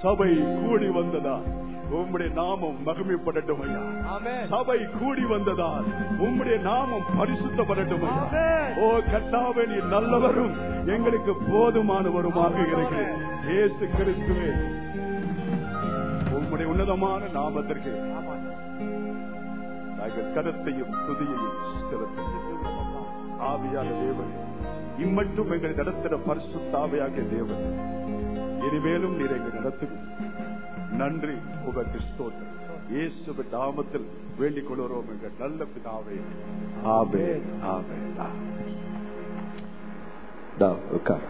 சபை கூடி வந்ததா உம்முடைய நாமம் மகிமைப்படட்டும் ஐயா ஆமென் சபை கூடி வந்ததால் உம்முடைய நாமம் பரிசுத்தப்படட்டும் ஐயா ஆமென். ஓ கர்த்தாவே நீ நல்லவரும் எங்களுக்கு போதுமானவருமாக இருக்கிறேன் இயேசு கிறிஸ்துவே உம்முடைய உன்னதமான நாமத்திற்கு நாங்கள் கருத்தையும் துதியையும் செலுத்துகிறோம். ஆவியான தேவன் இம்மட்டும் எங்களை நடத்தின பரிசுத்தாவையாகிய தேவன் இனிமேலும் நீர் எங்களை நடத்தும் நன்றி உமக்கு ஸ்தோத்திரம் இயேசுவின் நாமத்தில் வேண்டிக் கொள்கிறோம் எங்கள் நல்ல பிதாவே ஆமென் ஆமென் ஆமென். தா, உட்கார்.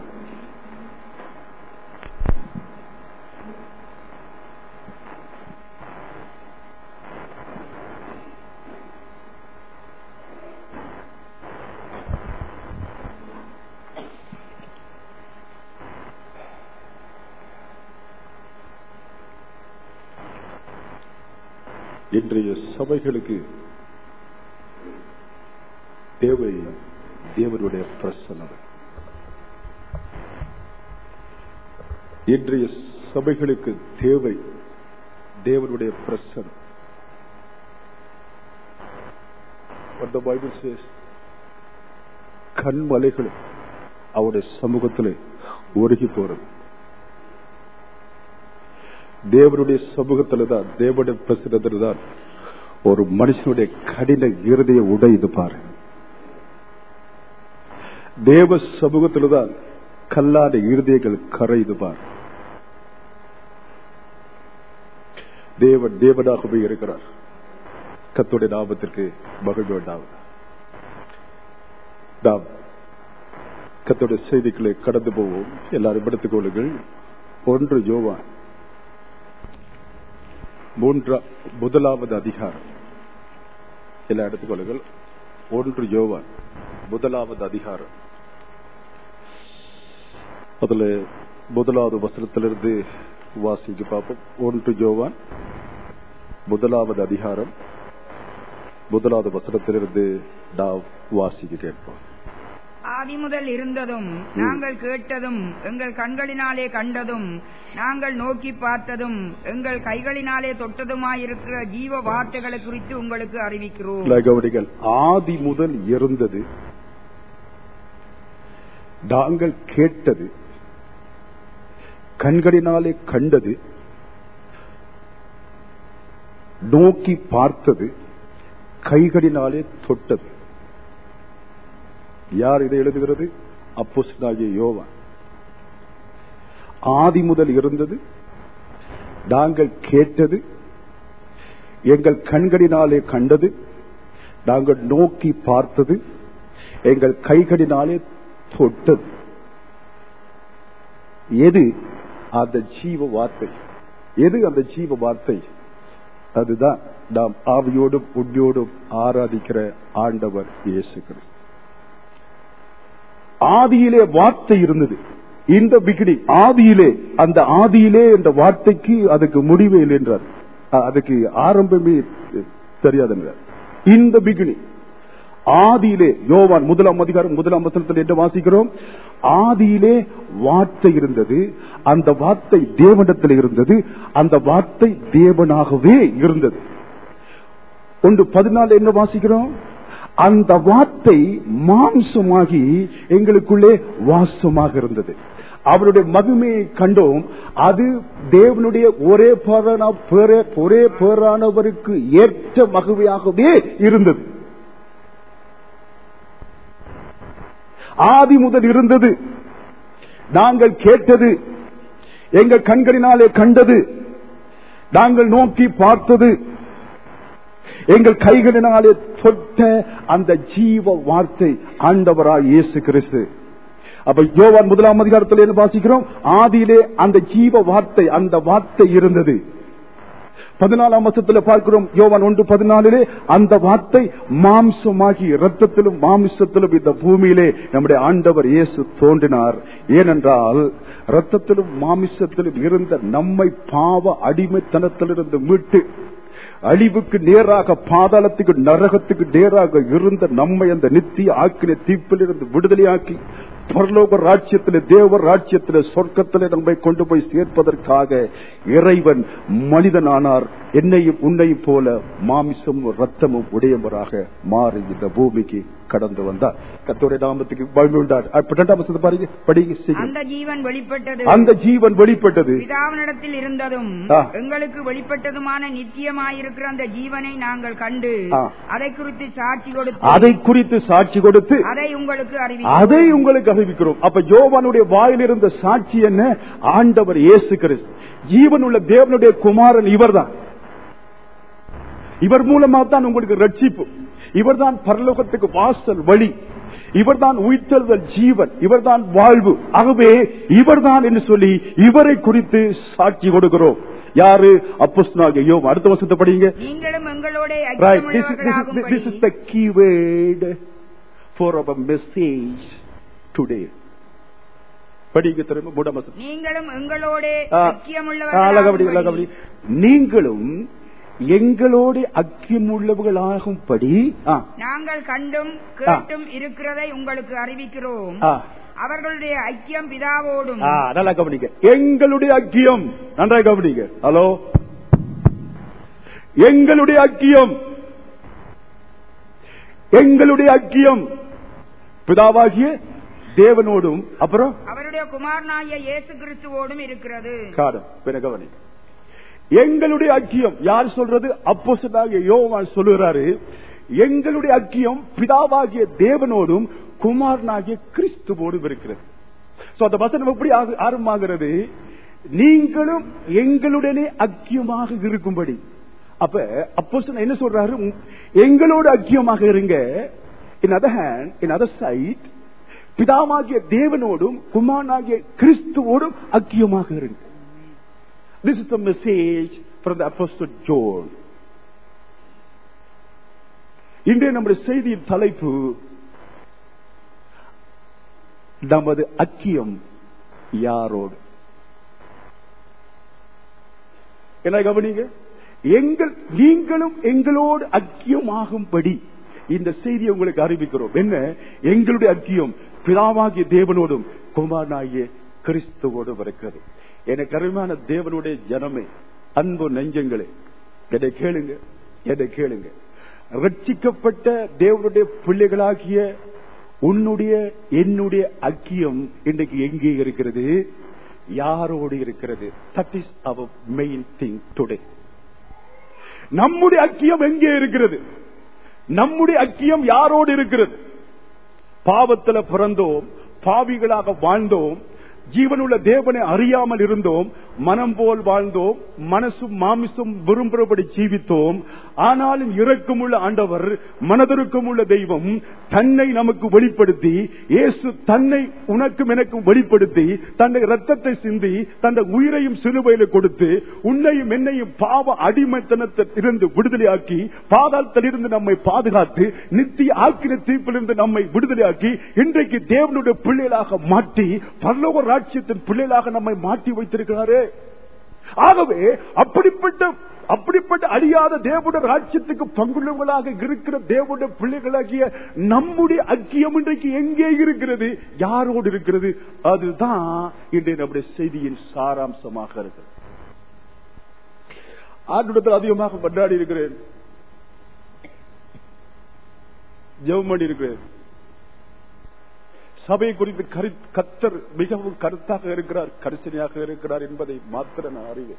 இன்றைய சபைகளுக்கு தேவை தேவனுடைய பிரசனம் இன்றைய சபைகளுக்கு தேவை தேவனுடைய பிரசனம் What the Bible says, கண்மலைகள் அவருடைய சமூகத்தில் ஒருகி போறது தேவனுடைய சமூகத்துல தான் தேவனுடைய பிரசனத்துல தான் ஒரு மனுஷனுடைய கடின இருதய உடையுது பாரு தேவ சமூகத்துல தான் கல்லாத இருதயங்கள் கரையுது பாரு தேவன் தேவனாகவே இருக்கிறார் கத்துடைய நாமத்திற்கு மகிழ்வு உண்டாவது நாம் கத்துடைய செய்திகளை கடந்து போவோம் எல்லாரும் எடுத்துக் கொள்ளுங்கள் ஒன்று யோவான் மூன்றா முதலாவது அதிகாரம் எல்லாம் எடுத்துக்கொள்ளுங்கள் ஒன்று யோவான் முதலாவது அதிகாரம் அதுல முதலாவது வசனத்திலிருந்து வாசிக்க பார்ப்போம் ஒன்று யோவான் முதலாவது அதிகாரம் முதலாவது வசனத்திலிருந்து நாம் வாசிக்க கேட்போம் ஆதி முதல் இருந்ததும் நாங்கள் கேட்டதும் எங்கள் கண்களினாலே கண்டதும் நாங்கள் நோக்கி பார்த்ததும் எங்கள் கைகளினாலே தொட்டதுமாயிருக்கிற ஜீவ வார்த்தைகளை குறித்து உங்களுக்கு அறிவிக்கிறோம் இல்லை, கவனிங்கள் ஆதி முதல் இருந்தது நாங்கள் கேட்டது கண்களினாலே கண்டது நோக்கி பார்த்தது கைகளினாலே தொட்டது யார் இதை எழுதுகிறது அப்போஸ்தலனாகிய யோவான் ஆதி முதல் இருந்தது நாங்கள் கேட்டது எங்கள் கண்களினாலே கண்டது நாங்கள் நோக்கி பார்த்தது எங்கள் கைகளினாலே தொட்டது எது அந்த ஜீவ வார்த்தை எது அந்த ஜீவ வார்த்தை அதுதான் நாம் ஆவியோடும் உண்மையோடும் ஆராதிக்கிற ஆண்டவர் இயேசு கிறிஸ்து ஆதியிலே வார்த்தை இருந்தது இந்த பிகினி ஆதியிலே அந்த ஆதியிலே என்ற வார்த்தைக்கு அதுக்கு முடிவே இல்லை என்றார் அ- அதுக்கு ஆரம்பமே தெரியாதுன்றார் இந்த பிகினி ஆதியிலே யோவான் முதலாம் அதிகாரம் முதலாம் வசனத்தில் என்று வாசிக்கிறோம் ஆதியிலே வார்த்தை இருந்தது அந்த வார்த்தை தேவனிடத்தில் இருந்தது அந்த வார்த்தை தேவனாகவே இருந்தது ஒன்று பதினாலு என்ன வாசிக்கிறோம் அந்த வார்த்தை மாம்சமாகி எங்களுக்குள்ளே வாசமாக இருந்தது அவருடைய மகிமையை கண்டோம் அது தேவனுடைய ஒரே பேரான பேரே- ஒரே பேரானவருக்கு ஏற்ற மகிமையாகவே இருந்தது ஆதி முதல் இருந்தது நாங்கள் கேட்டது எங்கள் கண்களினாலே கண்டது நாங்கள் நோக்கி பார்த்தது எங்கள் கைகளினாலே தொட்ட அந்த ஜீவ வார்த்தை ஆண்டவராய் இயேசு கிறிஸ்து அப்ப யோவான் முதலாம் அதிகாரத்தில் என்ன வாசிக்கிறோம் ஆதியிலே அந்த ஜீவ வார்த்தை அந்த வார்த்தை இருந்தது பதினாலாம் வருஷத்துல பார்க்கிறோம் யோவான் ஒன்று பதினாலிலே அந்த வார்த்தை மாம்சமாகி இரத்தத்திலும் மாமிசத்திலும் இந்த பூமியிலே நம்முடைய ஆண்டவர் இயேசு தோன்றினார் ஏனென்றால் இரத்தத்திலும் மாமிசத்திலும் இருந்த நம்மை பாவ அடிமைத்தனத்திலிருந்து மீட்டு அழிவுக்கு நேராக பாதாளத்துக்கு நரகத்துக்கு நேராக இருந்த நம்மை அந்த நித்திய ஆக்கின தீப்பிலிருந்து விடுதலையாக்கி பரலோக ராஜ்யத்திலே தேவ ராஜ்யத்திலே சொர்க்கத்திலே நம்மை கொண்டு போய் சேர்ப்பதற்காக இறைவன் மனிதனானார் என்னையும் உன்னையும் போல மாமிசமும் ரத்தமும் உடையவராக மாறி இந்த பூமிக்கு கடந்து வந்தார் கத்தோடைய நாமத்துக்கு மகிமை உண்டார் அப்ப இரண்டாம் வசனத்தை பாருங்க படிங்க சீக்கிரம் அந்த ஜீவன் வெளிப்பட்டது அந்த ஜீவன் வெளிப்பட்டது பிதாவினிடத்தில் இருந்ததும் ஆ. எங்களுக்கு வெளிப்பட்டதுமான நித்தியமாயிருக்கிற அந்த ஜீவனை நாங்கள் கண்டு ஆ. அதை குறித்து சாட்சி கொடுத்து அதை குறித்து சாட்சி கொடுத்து அதை உங்களுக்கு அதை அறிவிக்கிறோம் உங்களுக்கு அறிவிக்கிறோம் அப்ப யோவானுடைய வாயில் இருந்த சாட்சி என்ன ஆண்டவர் இயேசு கிறிஸ்து ஜீவனுள்ள தேவனுடைய குமாரன் இவர்தான் இவர் மூலமா தான் உங்களுக்கு ரட்சிப்பு இவர்தான் பரலோகத்துக்கு வாசல் வழி இவர்தான் உயிர்த்தெழுதல் ஜீவன் இவர்தான் வாழ்வு ஆகவே இவர்தான் என்று சொல்லி இவரை குறித்து சாட்சி கொடுக்கிறோம் யாரு அப்போஸ்தலனாகிய யோவான் அடுத்த வருஷத்தை படிங்க நீங்களும் எங்களோட Right. This is, this, is, ஐக்கியமுள்ளவர்களாகும்படி this is the key word for our message today. படிங்க திரும்ப மூடமசம் நீங்களும் எங்களோட அழகபடி அழகபடி ஐக்கியமுள்ளவர்களாகும்படி நீங்களும் எங்களோடு அக்கியமுள்ளவர்களாகும்படி ஆ, நாங்கள் கண்டும் கேட்டும் இருக்கிறதை உங்களுக்கு அறிவிக்கிறோம் ஆ, அவர்களுடைய ஐக்கியம் பிதாவோடும் ஆ, நல்லா கவனிங்க எங்களுடைய அக்கியம் நன்றாக கவனிங்க ஹலோ எங்களுடைய அக்கியம் எங்களுடைய அக்கியம் பிதாவாகிய தேவனோடும் அப்புறம் அவருடைய குமாரனாகிய இயேசு கிறிஸ்துவோடும் இருக்கிறது காலம் பிற கவனி எங்களுடைய அக்கியம் யார் சொல்றது அப்போஸ்தலனாகிய யோவான் சொல்லுகிறாரு எங்களுடைய அக்கியம் பிதாவாகிய தேவனோடும் குமாரனாகிய கிறிஸ்துவோடும் இருக்கிறது சோ அந்த வசனம் எப்படி ஆகு- ஆரம்பமாகிறது நீங்களும் எங்களுடனே அக்கியமாக இருக்கும்படி அப்ப அப்போஸ்தலன் என்ன சொல்றாரு உம், எங்களோடு அக்கியமாக இருங்க in other hand in other side பிதாவாகிய தேவனோடும் குமாரனாகிய கிறிஸ்துவோடும் அக்கியமாக இருங்க This is the message from the Apostle John. இன்றைய நம்முடைய செய்தியின் தலைப்பு நமது அக்கியம் யாரோடு என்ன கவனிங்க எங்கள் நீங்களும் எங்களோடு அக்கியமாகும்படி இந்த செய்தியை உங்களுக்கு அறிவிக்கிறோம் என்ன எங்களுடைய அக்கியம் பிதாவாகிய தேவனோடும் குமாரனாகிய கிறிஸ்துவோடும் இருக்கிறது எனக்கு அருமையான தேவனுடைய ஜனமே அன்பு நெஞ்சங்களே என்னை கேளுங்க என்னை கேளுங்க ரட்சிக்கப்பட்ட தேவனுடைய பிள்ளைகளாகிய உன்னுடைய என்னுடைய அக்கியம் இன்றைக்கு எங்கே இருக்கிறது யாரோடு இருக்கிறது that is our main thing today நம்முடைய அக்கியம் எங்கே இருக்கிறது நம்முடைய அக்கியம் யாரோடு இருக்கிறது பாவத்துல பிறந்தோம் பாவிகளாக வாழ்ந்தோம் ஜீவனுள்ள தேவனை அறியாமல் இருந்தோம் மனம் போல் வாழ்ந்தோம் மனசும் மாமிசும் விரும்புகிறபடி ஜீவித்தோம் ஆனாலும் இரக்கமுள்ள ஆண்டவர் மனதிற்கும் உள்ள தெய்வம் தன்னை நமக்கு வெளிப்படுத்தி இயேசு தன்னை உனக்கும் எனக்கும் வெளிப்படுத்தி தன்னை ரத்தத்தை சிந்தி தன் உயிரையும் சிலுவையில் கொடுத்து உன்னையும் என்னையும் பாவ அடிமைத்தனத்தில் இருந்து விடுதலையாக்கி பாதாளத்திலிருந்து நம்மை பாதுகாத்து நித்திய ஆக்கின தீர்ப்பிலிருந்து நம்மை விடுதலையாக்கி இன்றைக்கு தேவனுடைய பிள்ளைகளாக மாற்றி பரலோக ராட்சியத்தின் பிள்ளைகளாக நம்மை மாற்றி வைத்திருக்கிறாரே ஆகவே அப்படிப்பட்ட அப்படிப்பட்ட அழியாத தேவனுடைய ராஜ்யத்துக்கு பங்குள்ளவர்களாக இருக்கிற தேவனுடைய பிள்ளைகளாகிய நம்முடைய அக்கியம் இன்றைக்கு எங்கே இருக்கிறது யாரோடு இருக்கிறது அதுதான் இன்றைய நம்முடைய செய்தியின் சாராம்சமாக இருக்கிறது ஆண்டுடத்தில் அதிகமாக கொண்டாடி இருக்கிறேன் ஜெபம் பண்ணி இருக்கிறேன் சபை குறித்து கரு கத்தர் மிகவும் கருத்தாக இருக்கிறார் கரிசனையாக இருக்கிறார் என்பதை மாத்திர நான் அறிவேன்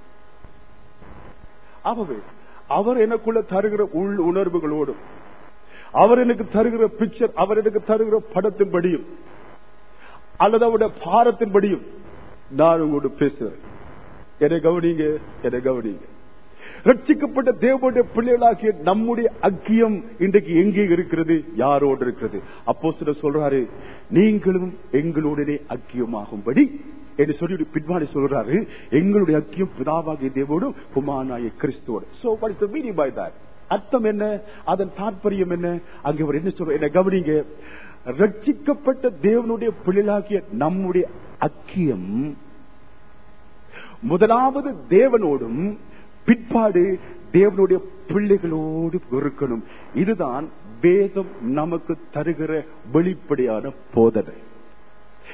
ஆகவே அவர் எனக்குள்ள தருகிற உள் உணர்வுகளோடும் அவர் எனக்கு தருகிற பிக்சர் அவர் எனக்கு தருகிற படத்தின்படியும் அல்லது அவருடைய பாரத்தின்படியும் நான் உங்களோடு பேசுகிறேன் என்னை கவனிங்க என்னை கவனிங்க ரட்சிக்கப்பட்ட தேவனுடைய பிள்ளைகளாகிய நம்முடைய அக்கியம் இன்றைக்கு எங்கே இருக்கிறது யாரோடு இருக்கிறது அப்போ சில சொல்றாரு நீங்களும் எங்களுடனே அக்கியமாகும்படி என்று சொல்லி பின்வாடி சொல்றாரு எங்களுடைய அக்கியம் பிதாவாகிய தேவோடும் குமாரனாய கிறிஸ்துவோடு so what is the meaning by that அர்த்தம் என்ன அதன் தாற்பயம் என்ன அங்கே அவர் என்ன சொல்ற என்ன கவனிங்க ரட்சிக்கப்பட்ட தேவனுடைய பிள்ளைகளாகிய நம்முடைய அக்கியம் முதலாவது தேவனோடும் பிற்பாடு தேவனுடைய பிள்ளைகளோடு இருக்கணும் இதுதான் வேதம் நமக்கு தருகிற வெளிப்படையான போதனை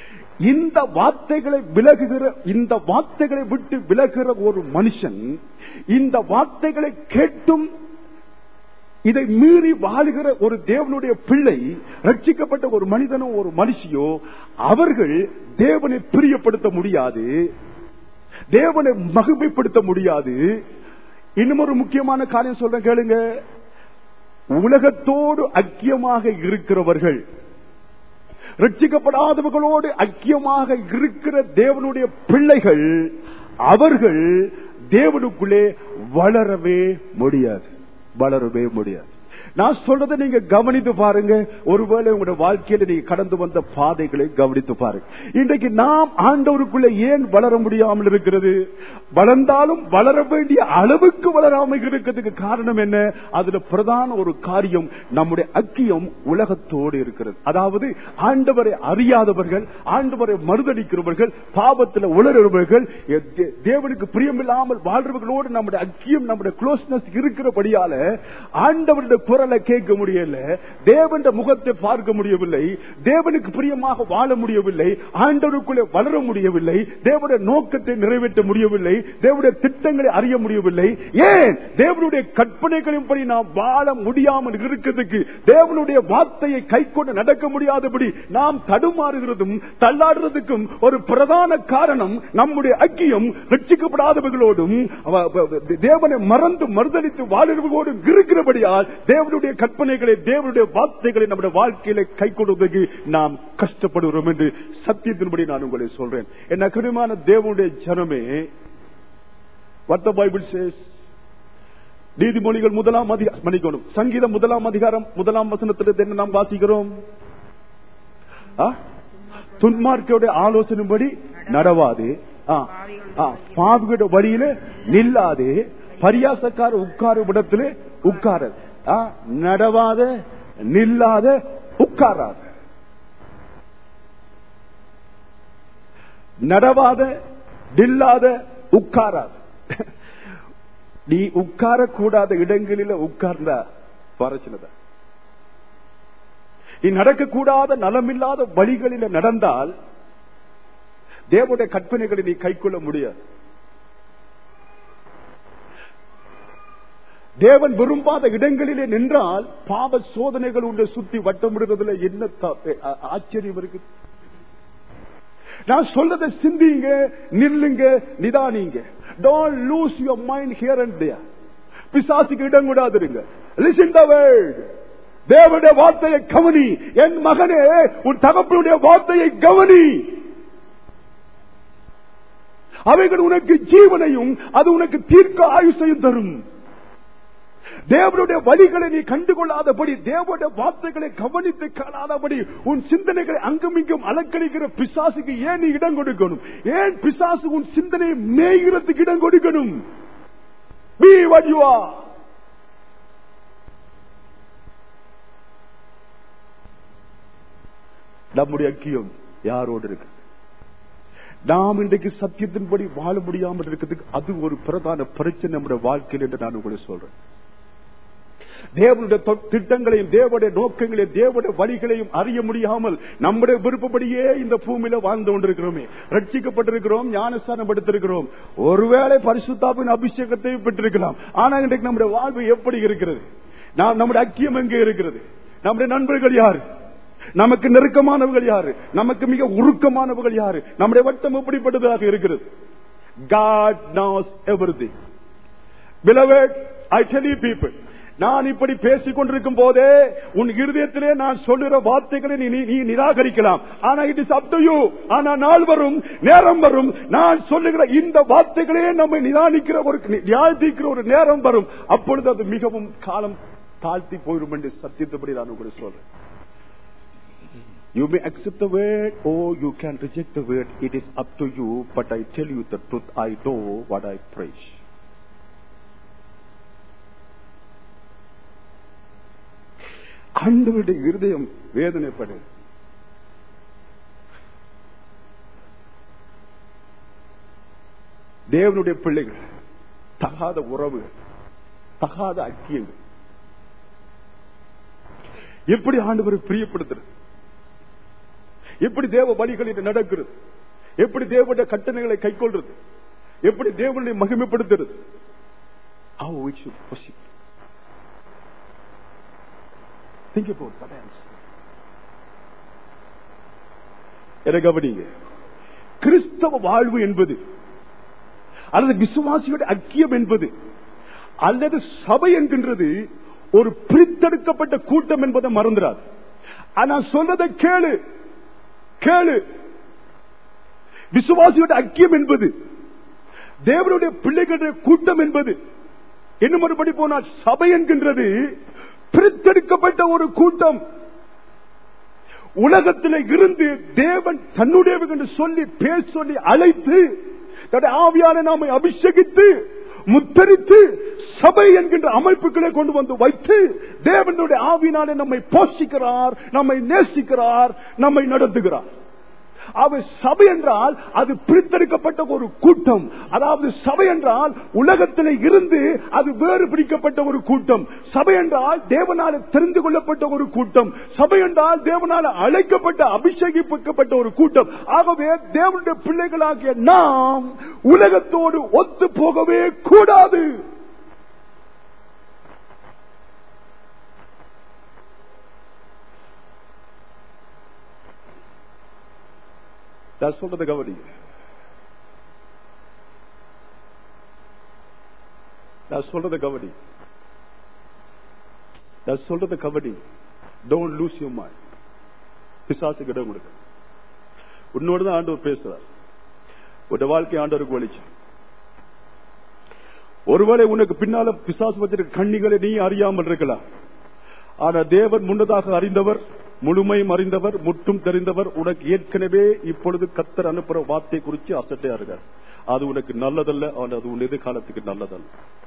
இந்த வார்த்தைகளை விலகுகிற இந்த வார்த்தைகளை விட்டு விலகுகிற ஒரு மனுஷன் இந்த வார்த்தைகளை கேட்டும் இதை மீறி வாழுகிற ஒரு தேவனுடைய பிள்ளை ரட்சிக்கப்பட்ட ஒரு மனிதனோ ஒரு மனுஷியோ அவர்கள் தேவனை பிரியப்படுத்த முடியாது தேவனை மகிமைப்படுத்த முடியாது இன்னும் ஒரு முக்கியமான காரியம் சொல்றேன் கேளுங்க உலகத்தோடு ஐக்கியமாக இருக்கிறவர்கள் ரட்சிக்கப்படாதவர்களோடு ஐக்கியமாக இருக்கிற தேவனுடைய பிள்ளைகள் அவர்கள் தேவனுக்குள்ளே வளரவே முடியாது வளரவே முடியாது நான் சொல்றதை நீங்க கவனித்து பாருங்க ஒருவேளை உங்களுடைய வாழ்க்கையில நீங்க கடந்து வந்த பாதைகளை கவனித்து பாருங்க இன்றைக்கு நாம் ஆண்டவருக்குள்ள ஏன் வளர முடியாமல் இருக்கிறது வளர்ந்தாலும் வளர வேண்டிய அளவுக்கு வளராமல் இருக்கிறதுக்கு காரணம் என்ன அதுல பிரதான ஒரு காரியம் நம்முடைய அக்கியம் உலகத்தோடு இருக்கிறது அதாவது ஆண்டவரை அறியாதவர்கள் ஆண்டவரை மறுதளிக்கிறவர்கள் பாவத்தில் உளறுபவர்கள் தேவனுக்கு பிரியமில்லாமல் வாழ்றவர்களோடு நம்முடைய அக்கியம் நம்முடைய க்ளோஸ்னஸ் இருக்கிறபடியால ஆண்டவருடைய குரலை கேட்க முடியல தேவன் முகத்தை பார்க்க முடியவில்லை தேவனுக்கு பிரியமாக வாழ முடியவில்லை ஆண்டவருக்குள்ளே வளர முடியவில்லை தேவனுடைய நோக்கத்தை நிறைவேற்ற முடியவில்லை தேவனுடைய திட்டங்களை அறிய முடியவில்லை ஏன் தேவனுடைய கற்பனைகளின்படி நாம் வாழ முடியாமல் இருக்கிறதுக்கு தேவனுடைய வார்த்தையை கை கொண்டு நடக்க முடியாதபடி நாம் தடுமாறுகிறதும் தள்ளாடுறதுக்கும் ஒரு பிரதான காரணம் நம்முடைய ஐக்கியம் ரட்சிக்கப்படாதவர்களோடும் தேவனை மறந்து மறுதளித்து வாழ்கிறவர்களோடும் இருக்கிறபடியால் தேவனுடைய கற்பனைகளை தேவனுடைய வார்த்தைகளை நம்முடைய வாழ்க்கையில கை கொடுவதற்கு நாம் கஷ்டப்படுகிறோம் என்று சத்தியத்தின்படி நான் உங்களை சொல்றேன் என் கருமான தேவனுடைய ஜனமே what the bible says நீதிமொழிகள் முதலாம் அதிகாரம் மன்னிக்கணும் சங்கீதம் முதலாம் அதிகாரம் முதலாம் வசனத்தில் என்ன நாம் வாசிக்கிறோம் துன்மார்க்கோட ஆலோசனைப்படி நடவாது பாவியோட வழியில நில்லாது பரியாசக்கார உட்கார இடத்துல உட்காரது நடவாத நில்லாத உட்காராத நடவாத நில்லாத உட்காராத நீ உட்காரக்கூடாத இடங்களில உட்கார்ந்தா பிரச்சனை நீ நடக்கக்கூடாத நலமில்லாத வழிகளில நடந்தால் தேவனுடைய கற்பனைகளை நீ கைக்கொள்ள முடியாது தேவன் விரும்பாத இடங்களிலே நின்றால் பாவ சோதனைகள் உன்னை சுத்தி வட்டமிடுறதுல என்ன ஆச்சரியம் இருக்கு நான் சொல்றதை சிந்திங்க நில்லுங்க நிதானிங்க don't lose your mind here and there பிசாசுக்கு இடம் கூடாதுருங்க லிசன் த வேர்ட் தேவனுடைய வார்த்தையை கவனி என் மகனே உன் தகப்பனுடைய வார்த்தையை கவனி அவைகள் உனக்கு ஜீவனையும் அது உனக்கு தீர்க்க ஆயுசையும் தரும் தேவனுடைய வழிகளை நீ கண்டுகொள்ளாதபடி தேவனுடைய வார்த்தைகளை கவனித்து காணாதபடி உன் சிந்தனைகளை அங்கும் இங்கும் அலக்கழிக்கிற பிசாசுக்கு ஏன் நீ இடம் கொடுக்கணும் ஏன் பிசாசு உன் சிந்தனையை மேய்கிறதுக்கு இடம் கொடுக்கணும் Be what you are. நம்முடைய ஐக்கியம் யாரோடு இருக்கு நாம் இன்றைக்கு சத்தியத்தின்படி வாழ முடியாமல் இருக்கிறதுக்கு அது ஒரு பிரதான பிரச்சனை நம்முடைய வாழ்க்கையில் என்று நான் உங்களை சொல்றேன் தேவனுடைய திட்டங்களையும் தேவனுடைய நோக்கங்களையும் தேவனுடைய வழிகளையும் அறிய முடியாமல் நம்முடைய விருப்பப்படியே இந்த பூமியில வாழ்ந்து கொண்டிருக்கிறோமே ரட்சிக்கப்பட்டிருக்கிறோம் ஞானஸ்தானம் எடுத்திருக்கிறோம் ஒருவேளை பரிசுத்தாப்பின் அபிஷேகத்தை பெற்றிருக்கலாம் ஆனா இன்றைக்கு நம்முடைய வாழ்வு எப்படி இருக்கிறது நாம் நம்முடைய ஐக்கியம் எங்கே இருக்கிறது நம்முடைய நண்பர்கள் யாரு நமக்கு நெருக்கமானவர்கள் யாரு நமக்கு மிக உருக்கமானவர்கள் யாரு நம்முடைய வட்டம் எப்படிப்பட்டதாக இருக்கிறது God knows everything. Beloved, I tell you people, நான் இப்படி பேசிக் கொண்டிருக்கும் போதே உன் இருதயத்திலே நான் சொல்லுற வார்த்தைகளை நீ நீ நிராகரிக்கலாம் ஆனா it is up to you ஆனா நாள் வரும் நேரம் வரும் நான் சொல்லுகிற இந்த வார்த்தைகளே நம்மை நிதானிக்கிற ஒரு நியாயத்திக்கிற ஒரு நேரம் வரும் அப்பொழுது அது மிகவும் காலம் தாழ்த்தி போயிடும் என்று சத்தியத்தபடி நான் உங்களுக்கு சொல்றேன் You may accept the word or you can reject the word. It is up to you. But I tell you the truth. I know what I preach. ஆண்டவருடைய இருதயம் வேதனைப்படு தேவனுடைய பிள்ளைகள் தகாத உறவு தகாத ஐக்கியங்கள் எப்படி ஆண்டவரை பிரியப்படுத்துறது எப்படி தேவ வழிகளில் நடக்கிறது எப்படி தேவனுடைய கட்டளைகளை கைக்கொள்றது எப்படி தேவனை மகிமைப்படுத்துறது How we should worship. Think about that answer. என கவனிங்க கிறிஸ்தவ வாழ்வு என்பது அல்லது விசுவாசியோட ஐக்கியம் என்பது அல்லது சபை என்கின்றது ஒரு பிரித்தெடுக்கப்பட்ட கூட்டம் என்பதை மறந்துடாது ஆனா சொல்றதை கேளு கேளு விசுவாசியோட ஐக்கியம் என்பது தேவனுடைய பிள்ளைகளுடைய கூட்டம் என்பது இன்னும் மறுபடி போனால் சபை என்கின்றது பிரித்தெடுக்கப்பட்ட ஒரு கூட்டம் உலகத்தில் இருந்து தேவன் தன்னுடைய என்று சொல்லி பேர் சொல்லி அழைத்து தன்னுடைய ஆவியான நாமை அபிஷேகித்து முத்தரித்து சபை என்கின்ற அமைப்புகளை கொண்டு வந்து வைத்து தேவனுடைய ஆவினாலே நம்மை போஷிக்கிறார் நம்மை நேசிக்கிறார் நம்மை நடத்துகிறார் அவர் சபை என்றால் அது பிரித்தெடுக்கப்பட்ட ஒரு கூட்டம் அதாவது சபை என்றால் உலகத்தில் இருந்து அது வேறு பிடிக்கப்பட்ட ஒரு கூட்டம் சபை என்றால் தேவனால தெரிந்து கொள்ளப்பட்ட ஒரு கூட்டம் சபை என்றால் தேவனால அழைக்கப்பட்ட அபிஷேகிக்கப்பட்ட ஒரு கூட்டம் ஆகவே தேவனுடைய பிள்ளைகளாகிய நாம் உலகத்தோடு ஒத்து போகவே கூடாது நான் சொல்றத கவனிங்க நான் சொல்றத கவனி நான் சொல்றத கவனி டோன்ட் லூஸ் யூ மைண்ட் பிசாசுக்கு இடம் கொடுக்க உன்னோடு தான் ஆண்டவர் பேசுறார் உன் வாழ்க்கை ஆண்டவருக்கு வலிச்சு ஒருவேளை உனக்கு பின்னால பிசாசு வச்சிருக்க கண்ணிகளை நீ அறியாமல் இருக்கலாம் ஆனா தேவன் முன்னதாக அறிந்தவர் முழுமையும் அறிந்தவர் முற்றும் தெரிந்தவர் உனக்கு ஏற்கனவே இப்பொழுது கத்தர் அனுப்புற வார்த்தை குறித்து அசட்டையா இருக்கார் அது உனக்கு நல்லதல்ல ஆனால் அது உன் எதிர்காலத்துக்கு நல்லதல்ல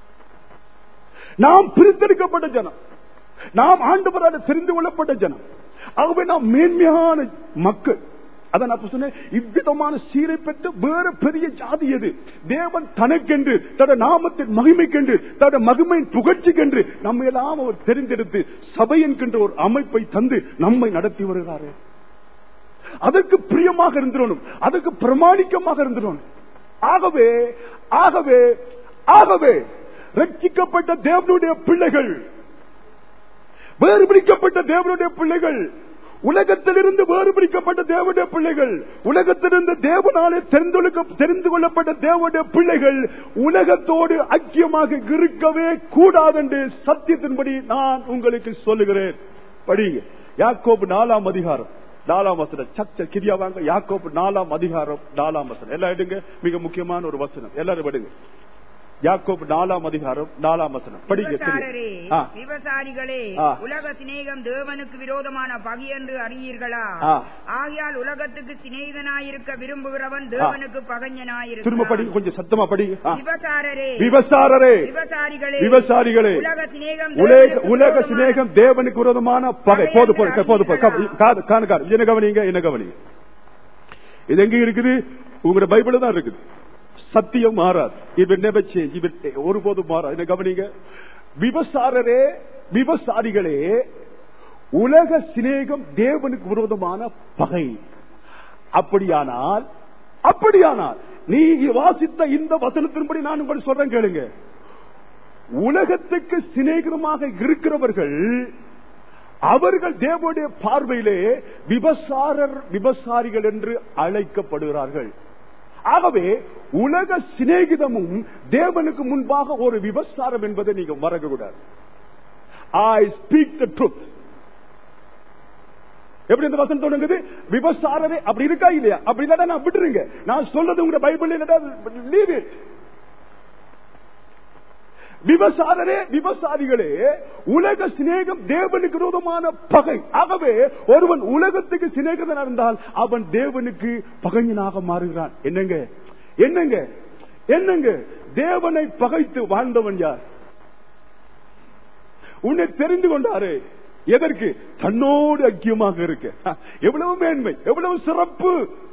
நாம் பிரித்தெடுக்கப்பட்ட ஜனம் நாம் ஆண்டவரால் தெரிந்து கொள்ளப்பட்ட ஜனம் ஆகவே நாம் மேன்மையான மக்கள் அதான் நான் சொன்னேன் இவ்விதமான சீரை பெற்று வேற பெரிய ஜாதி எது தேவன் தனக்கென்று தட நாமத்தின் மகிமைக்கென்று தட மகிமையின் புகழ்ச்சிக்கென்று நம்ம எல்லாம் அவர் தெரிந்தெடுத்து சபை என்கின்ற ஒரு அமைப்பை தந்து நம்மை நடத்தி வருகிறாரு அதற்கு பிரியமாக இருந்துடணும் அதற்கு பிரமாணிக்கமாக இருந்துடணும் ஆகவே ஆகவே ஆகவே ரட்சிக்கப்பட்ட தேவனுடைய பிள்ளைகள் வேறுபிடிக்கப்பட்ட தேவனுடைய பிள்ளைகள் உலகத்திலிருந்து வேறுபிடிக்கப்பட்ட தேவனுடைய பிள்ளைகள் உலகத்திலிருந்து தேவனாலே தெரிந்து தெரிந்து கொள்ளப்பட்ட தேவனுடைய பிள்ளைகள் உலகத்தோடு ஐக்கியமாக இருக்கவே கூடாது என்று சத்தியத்தின்படி நான் உங்களுக்கு சொல்லுகிறேன் படிங்க யாக்கோபு நாலாம் அதிகாரம் நாலாம் வசனம் சச்ச கிரியா வாங்க யாக்கோபு நாலாம் அதிகாரம் நாலாம் வசனம் எல்லாம் எடுங்க மிக முக்கியமான ஒரு வசனம் எல்லாரும் எடுங்க யாக்கோபு நாலாம் அதிகாரம் நாலாம் வசனம் படிங்க விபசாரரே, ஆ. விபசாரிகளே ஆ. உலக சிநேகம் தேவனுக்கு விரோதமான பகை என்று அறியீர்களா ஆ. ஆகையால் உலகத்துக்கு சிநேகனாயிருக்க விரும்புகிறவன் தேவனுக்கு பகைஞனாயிருக்க திரும்ப படிங்க கொஞ்சம் சத்தமா படிங்க ஆ. விபசாரரே விபசாரரே விபசாரிகளே விபசாரிகளே உலக சிநேகம் உலக தேவனுக்கு உலக விரோதமான- சிநேகம் தேவனுக்கு விரோதமான பகை போது போது போது போது காது காது காது என்ன கவனிங்க என்ன கவனிங்க இது எங்க இருக்குது உங்களோட பைபிள் தான் இருக்குது சத்தியம் மாறாது இவன் never change. இவன் ஒருபோதும் மாறாது என்ன கவனிங்க விபசாரரே விபசாரிகளே உலக சிநேகம் தேவனுக்கு விரோதமான பகை அப்படியானால் அப்படியானால் நீ வாசித்த இந்த வசனத்தின்படி நான் உங்களுக்கு சொல்றேன் கேளுங்க உலகத்துக்கு சிநேகமாக இருக்கிறவர்கள் அவர்கள் தேவனுடைய பார்வையிலே விபசாரர் விபசாரிகள் என்று அழைக்கப்படுகிறார்கள் ஆகவே உலக சிநேகிதமும் தேவனுக்கு முன்பாக ஒரு விபசாரம் என்பதை நீங்க மறக்க கூடாது ஐ ஸ்பீக் த ட்ரூத் எப்படி இந்த வசனம் தொடங்குது விபசாரரே அப்படி இருக்கா இல்லையா அப்படி இல்லடா நான் விட்டுருங்க நான் சொல்றது உங்க பைபிள் இல்லடா லீவ் இட் விபசாரரே விபசாரிகளே உலக சிநேகம் தேவனுக்கு விரோதமான பகை ஆகவே ஒருவன் உலகத்துக்கு சிநேகிதன் இருந்தால் அவன் தேவனுக்கு பகைஞனாக மாறுகிறான் என்னங்க என்னங்க என்னங்க தேவனை பகைத்து வாழ்ந்தவன் யார் உன்னை தெரிந்து கொண்டாரு எதற்கு தன்னோடு ஐக்கியமாக இருக்க எவ்வளவு மேன்மை எவ்வளவு சிறப்பு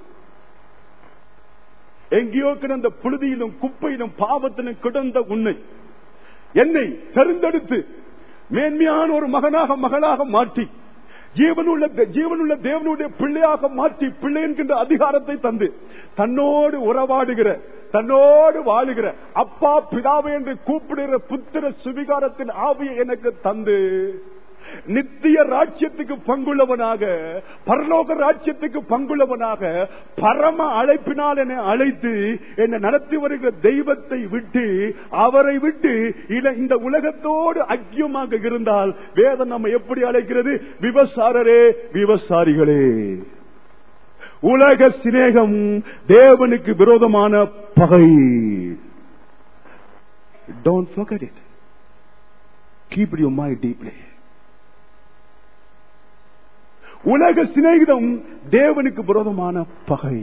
எங்கேயோ கிடந்த புழுதியிலும் குப்பையிலும் பாவத்திலும் கிடந்த உன்னை என்னை தெரிந்தெடுத்து மேன்மையான ஒரு மகனாக மகளாக மாற்றி ஜீவனுள்ள ஜீவனுள்ள தேவனுடைய பிள்ளையாக மாற்றி பிள்ளை என்கின்ற அதிகாரத்தை தந்து தன்னோடு உறவாடுகிற தன்னோடு வாழுகிற அப்பா பிதாவை என்று கூப்பிடுகிற புத்திர சுவிகாரத்தின் ஆவியை எனக்கு தந்து நித்திய ராஜ்யத்துக்கு பங்குள்ளவனாக பரலோக ராஜ்யத்துக்கு பங்குள்ளவனாக பரம அழைப்பினால் என்னை அழைத்து என்னை நடத்தி வருகிற தெய்வத்தை விட்டு அவரை விட்டு இத- இந்த உலகத்தோடு ஐக்கியமாக இருந்தால் வேதம் நம்ம எப்படி அழைக்கிறது விவசாரரே விவசாரிகளே உலக சிநேகம் தேவனுக்கு விரோதமான பகை don't forget it keep your mind deeply உலக சிநேகிதம் தேவனுக்கு விரோதமான பகை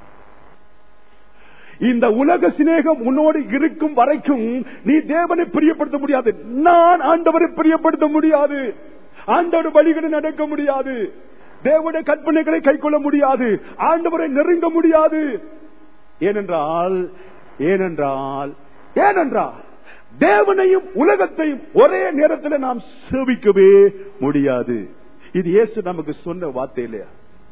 இந்த உலக சிநேகம் உன்னோடு இருக்கும் வரைக்கும் நீ தேவனை பிரியப்படுத்த முடியாது நான் ஆண்டவரை பிரியப்படுத்த முடியாது ஆண்டவர் வழிகளை நடக்க முடியாது தேவனுடைய கற்பனைகளை கைக்கொள்ள முடியாது ஆண்டவரை நெருங்க முடியாது ஏனென்றால் ஏனென்றால் ஏனென்றால் தேவனையும் உலகத்தையும் ஒரே நேரத்தில் நாம் சேவிக்கவே முடியாது இது இயேசு நமக்கு சொன்ன வார்த்தை இல்லையா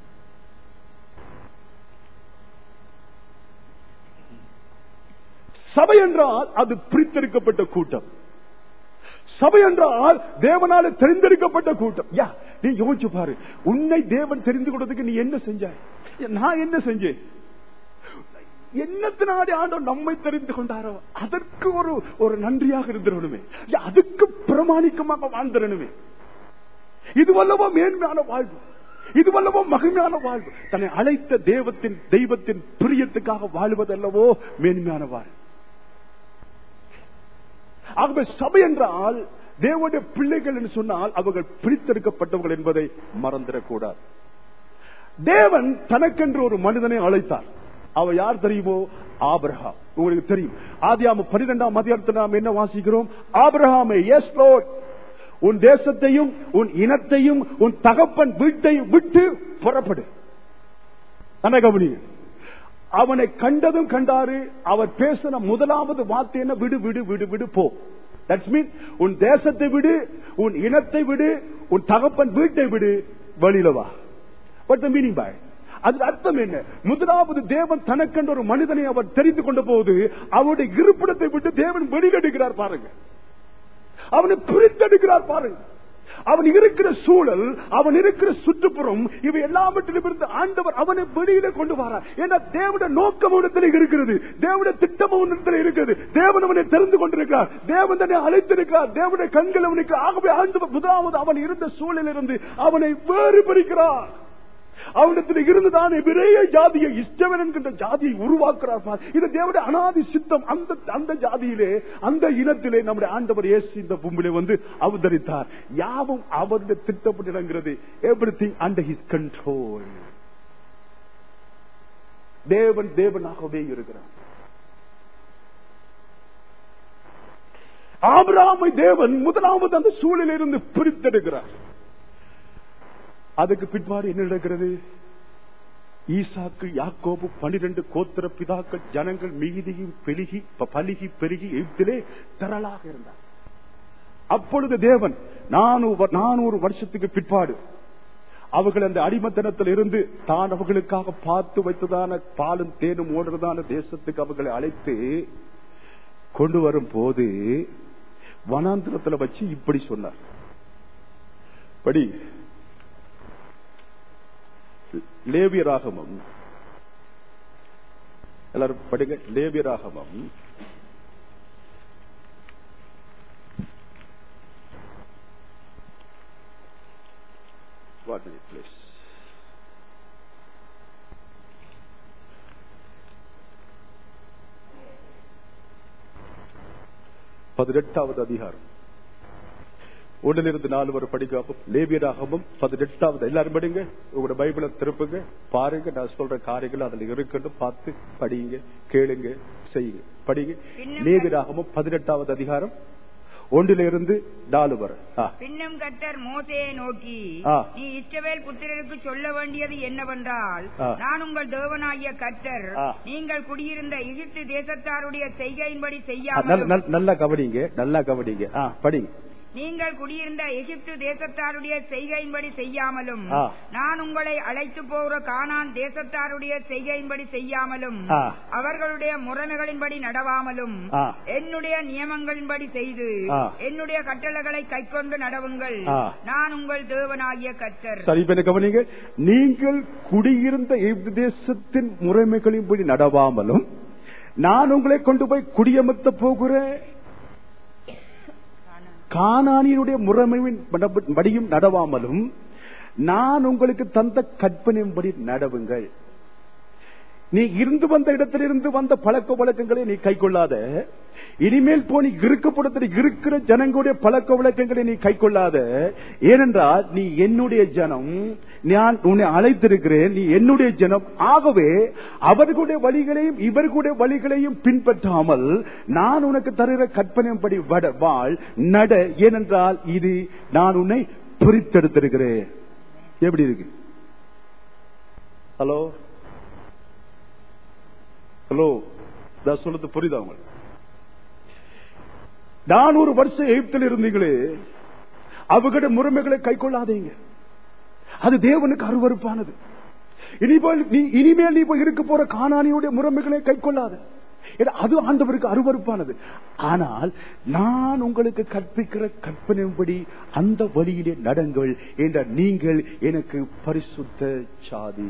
சபை என்றால் அது பிரித்தெடுக்கப்பட்ட கூட்டம் சபை என்றால் தேவனால தெரிந்தெடுக்கப்பட்ட கூட்டம் யா நீ யோசிச்சு பாரு உன்னை தேவன் தெரிந்து கொண்டதுக்கு நீ என்ன செஞ்சாய் நான் என்ன செஞ்சேன் என்னத்தினாடி ஆண்டவர் நம்மை தெரிந்து கொண்டாரோ அதற்கு ஒரு ஒரு நன்றியாக இருந்திரணுமே யா, அதுக்கு பிரமாணிக்கமாக வாழ்ந்திரணுமே இது வல்லவோ மேன்மையான வாழ்வு இது வல்லவோ மகிமையான வாழ்வு தன்னை அழைத்த தெய்வத்தின் தெய்வத்தின் பிரியத்துக்காக வாழ்வதல்லவோ மேன்மையான வாழ்வு ஆகவே சபை என்றால் தேவனுடைய பிள்ளைகள் என்று சொன்னால் அவர்கள் பிரித்தெடுக்கப்பட்டவர்கள் என்பதை மறந்துடக்கூடாது தேவன் தனக்கென்று ஒரு மனிதனை அழைத்தார் அவ யார் தெரியுமோ ஆபிரகாம் உங்களுக்கு தெரியும் ஆதியாம பன்னிரெண்டாம் அதிகாரத்தில் நாம் என்ன வாசிக்கிறோம் ஆபிரகாமை எஸ் லோட் உன் தேசத்தையும் உன் இனத்தையும் உன் தகப்பன் வீட்டையும் விட்டு புறப்படு என்ன கவனிங்க அவனை கண்டதும் கண்டாரு அவர் பேசின முதலாவது வார்த்தை என்ன விடு விடு விடு விடு போ தட்ஸ் மீன் உன் தேசத்தை விடு உன் இனத்தை விடு உன் தகப்பன் வீட்டை விடு வெளியில வா வாட் த மீனிங் பாய் அது அர்த்தம் என்ன முதலாவது தேவன் தனக்கென்ற ஒரு மனிதனை அவர் தெரிந்து கொண்ட போது அவருடைய இருப்பிடத்தை விட்டு தேவன் வெளியெடுக்கிறார் பாருங்க அவனை பிரித்தெடுக்கிறார் பாருங்க அவன் இருக்கிற சூழல் அவன் இருக்கிற சுற்றுப்புறம் இவை எல்லாவற்றிலும் இருந்து ஆண்டவர் அவனை வெளியில கொண்டு வரார் ஏன்னா தேவனுடைய நோக்கம் இடத்துல இருக்கிறது தேவனுடைய திட்டம் இடத்துல இருக்கிறது தேவன் அவனை தெரிந்து கொண்டிருக்கிறார் தேவன் தன்னை அழைத்திருக்கிறார் தேவனுடைய கண்கள் அவனுக்கு ஆகவே ஆண்டவர் முதலாவது அவன் இருந்த சூழலில் இருந்து அவனை வேறு பிரிக்கிறார் அவனிடத்தில் இருந்துதான் விரைய ஜாதியை இஷ்டவன் என்கின்ற ஜாதியை உருவாக்குறார் பார். இது தேவனுடைய அனாதி சித்தம் அந்த அந்த ஜாதியிலே அந்த இனத்திலே நம்முடைய ஆண்டவர் இயேசு இந்த பூமியிலே வந்து அவதரித்தார் யாவும் அவருடைய திட்டப்பட்டிருக்கிறது everything under his control தேவன் தேவனாகவே இருக்கிறார் ஆபிரகாமை தேவன் முதலாவது அந்த சூழலிலிருந்து பிரித்தெடுக்கிறார் அதுக்கு பிற்பாடு என்ன நடக்கிறது ஈசாக்கு யாக்கோபு பனிரெண்டு கோத்திர பிதாக்கள் ஜனங்கள் மீதியும் பெருகி ப- பலுகி பெருகி எகிப்திலே திரளாக இருந்தார் அப்பொழுது தேவன் நானூறு நானூறு வருஷத்துக்கு பிற்பாடு அவர்கள் அந்த அடிமத்தனத்தில் இருந்து தான் அவர்களுக்காக பார்த்து வைத்ததான பாலும் தேனும் ஓடுறதான தேசத்துக்கு அவர்களை அழைத்து கொண்டு வரும் போது வனாந்திரத்துல வச்சு இப்படி சொன்னார் படி லேவியராகமம் எல்லாரும் படிங்க லேவியராகமம் What minute, please. பதினெட்டாவது அதிகாரம் ஒன்னிலிருந்து நாலு வரை படிக்காம லேவியராகவும் பதினெட்டாவது எல்லாரும் படிங்க உங்களோட பைபிளை திருப்புங்க பாருங்க நான் சொல்ற காரியங்கள் அதுல இருக்கட்டும் பார்த்து படிங்க கேளுங்க செய்யுங்க படிங்க லேவியராகவும் பதினெட்டாவது அதிகாரம் ஒன்றிலிருந்து நாலு வரை ஆ. பின்னும் கர்த்தர் மோசையை நோக்கி ஆ. நீ இஸ்ரவேல் புத்திரருக்கு சொல்ல வேண்டியது என்னவென்றால் ஆ. நான் உங்கள் தேவனாகிய கர்த்தர் ஆ. நீங்கள் குடியிருந்த எகிப்து தேசத்தாருடைய செய்கையின்படி ஆ, நல்ல- செய்யாமல் நல்ல- நல்லா கவனிங்க நல்லா கவனிங்க ஆ, படிங்க நீங்கள் குடியிருந்த எகிப்து தேசத்தாருடைய செய்கையின்படி செய்யாமலும் ஆ. நான் உங்களை அழைத்து போகிற கானான் தேசத்தாருடைய செய்கையின்படி செய்யாமலும் ஆ. அவர்களுடைய முறைமைகளின்படி நடவாமலும் ஆ. என்னுடைய நியமங்களின்படி செய்து ஆ. என்னுடைய கட்டளைகளை கைக்கொண்டு நடவுங்கள் ஆ. நான் உங்கள் தேவனாகிய கர்த்தர் சரி இப்ப என்ன கவனிங்க நீங்கள் குடியிருந்த எகிப்து தேசத்தின் முறைமைகளின்படி நடவாமலும் நான் உங்களை கொண்டு போய் குடியமர்த்த போகிற கானானியனுடைய முறைமையின் படியும் நடவாமலும் நான் உங்களுக்கு தந்த கற்பனையின்படி நடவுங்கள் நீ இருந்து வந்த இடத்திலிருந்து வந்த பழக்க வழக்கங்களை நீ கை கொள்ளாத இனிமேல் போனி இருக்கப்படத்தில் இருக்கிற ஜனங்களுடைய பழக்க வழக்கங்களை நீ கை கொள்ளாத ஏனென்றால் நீ என்னுடைய ஜனம் நான் உன்னை அழைத்திருக்கிறேன் நீ என்னுடைய ஜனம் ஆகவே அவர்களுடைய வழிகளையும் இவர்களுடைய வழிகளையும் பின்பற்றாமல் நான் உனக்கு தருகிற கற்பனைப்படி வட வாழ் நட ஏனென்றால் இது நான் உன்னை பிரித்தெடுத்திருக்கிறேன் எப்படி இருக்கு ஹலோ ஹலோ நான் சொல்றது புரியுதா உங்களுக்கு நானூறு வருஷம் எகிப்தில் இருந்தீங்களே அவர்களுடைய முறைமைகளை கை கொள்ளாதீங்க அது தேவனுக்கு அருவருப்பானது இனிமேல் நீ இனிமேல் நீ போய் இருக்க போற காணானியுடைய முறைமைகளை கை கொள்ளாத ஏன்னா, அது ஆண்டவருக்கு அருவருப்பானது ஆனால் நான் உங்களுக்கு கற்பிக்கிற கற்பனைப்படி அந்த வழியிலே நடங்கள் என்ற நீங்கள் எனக்கு பரிசுத்த சாதி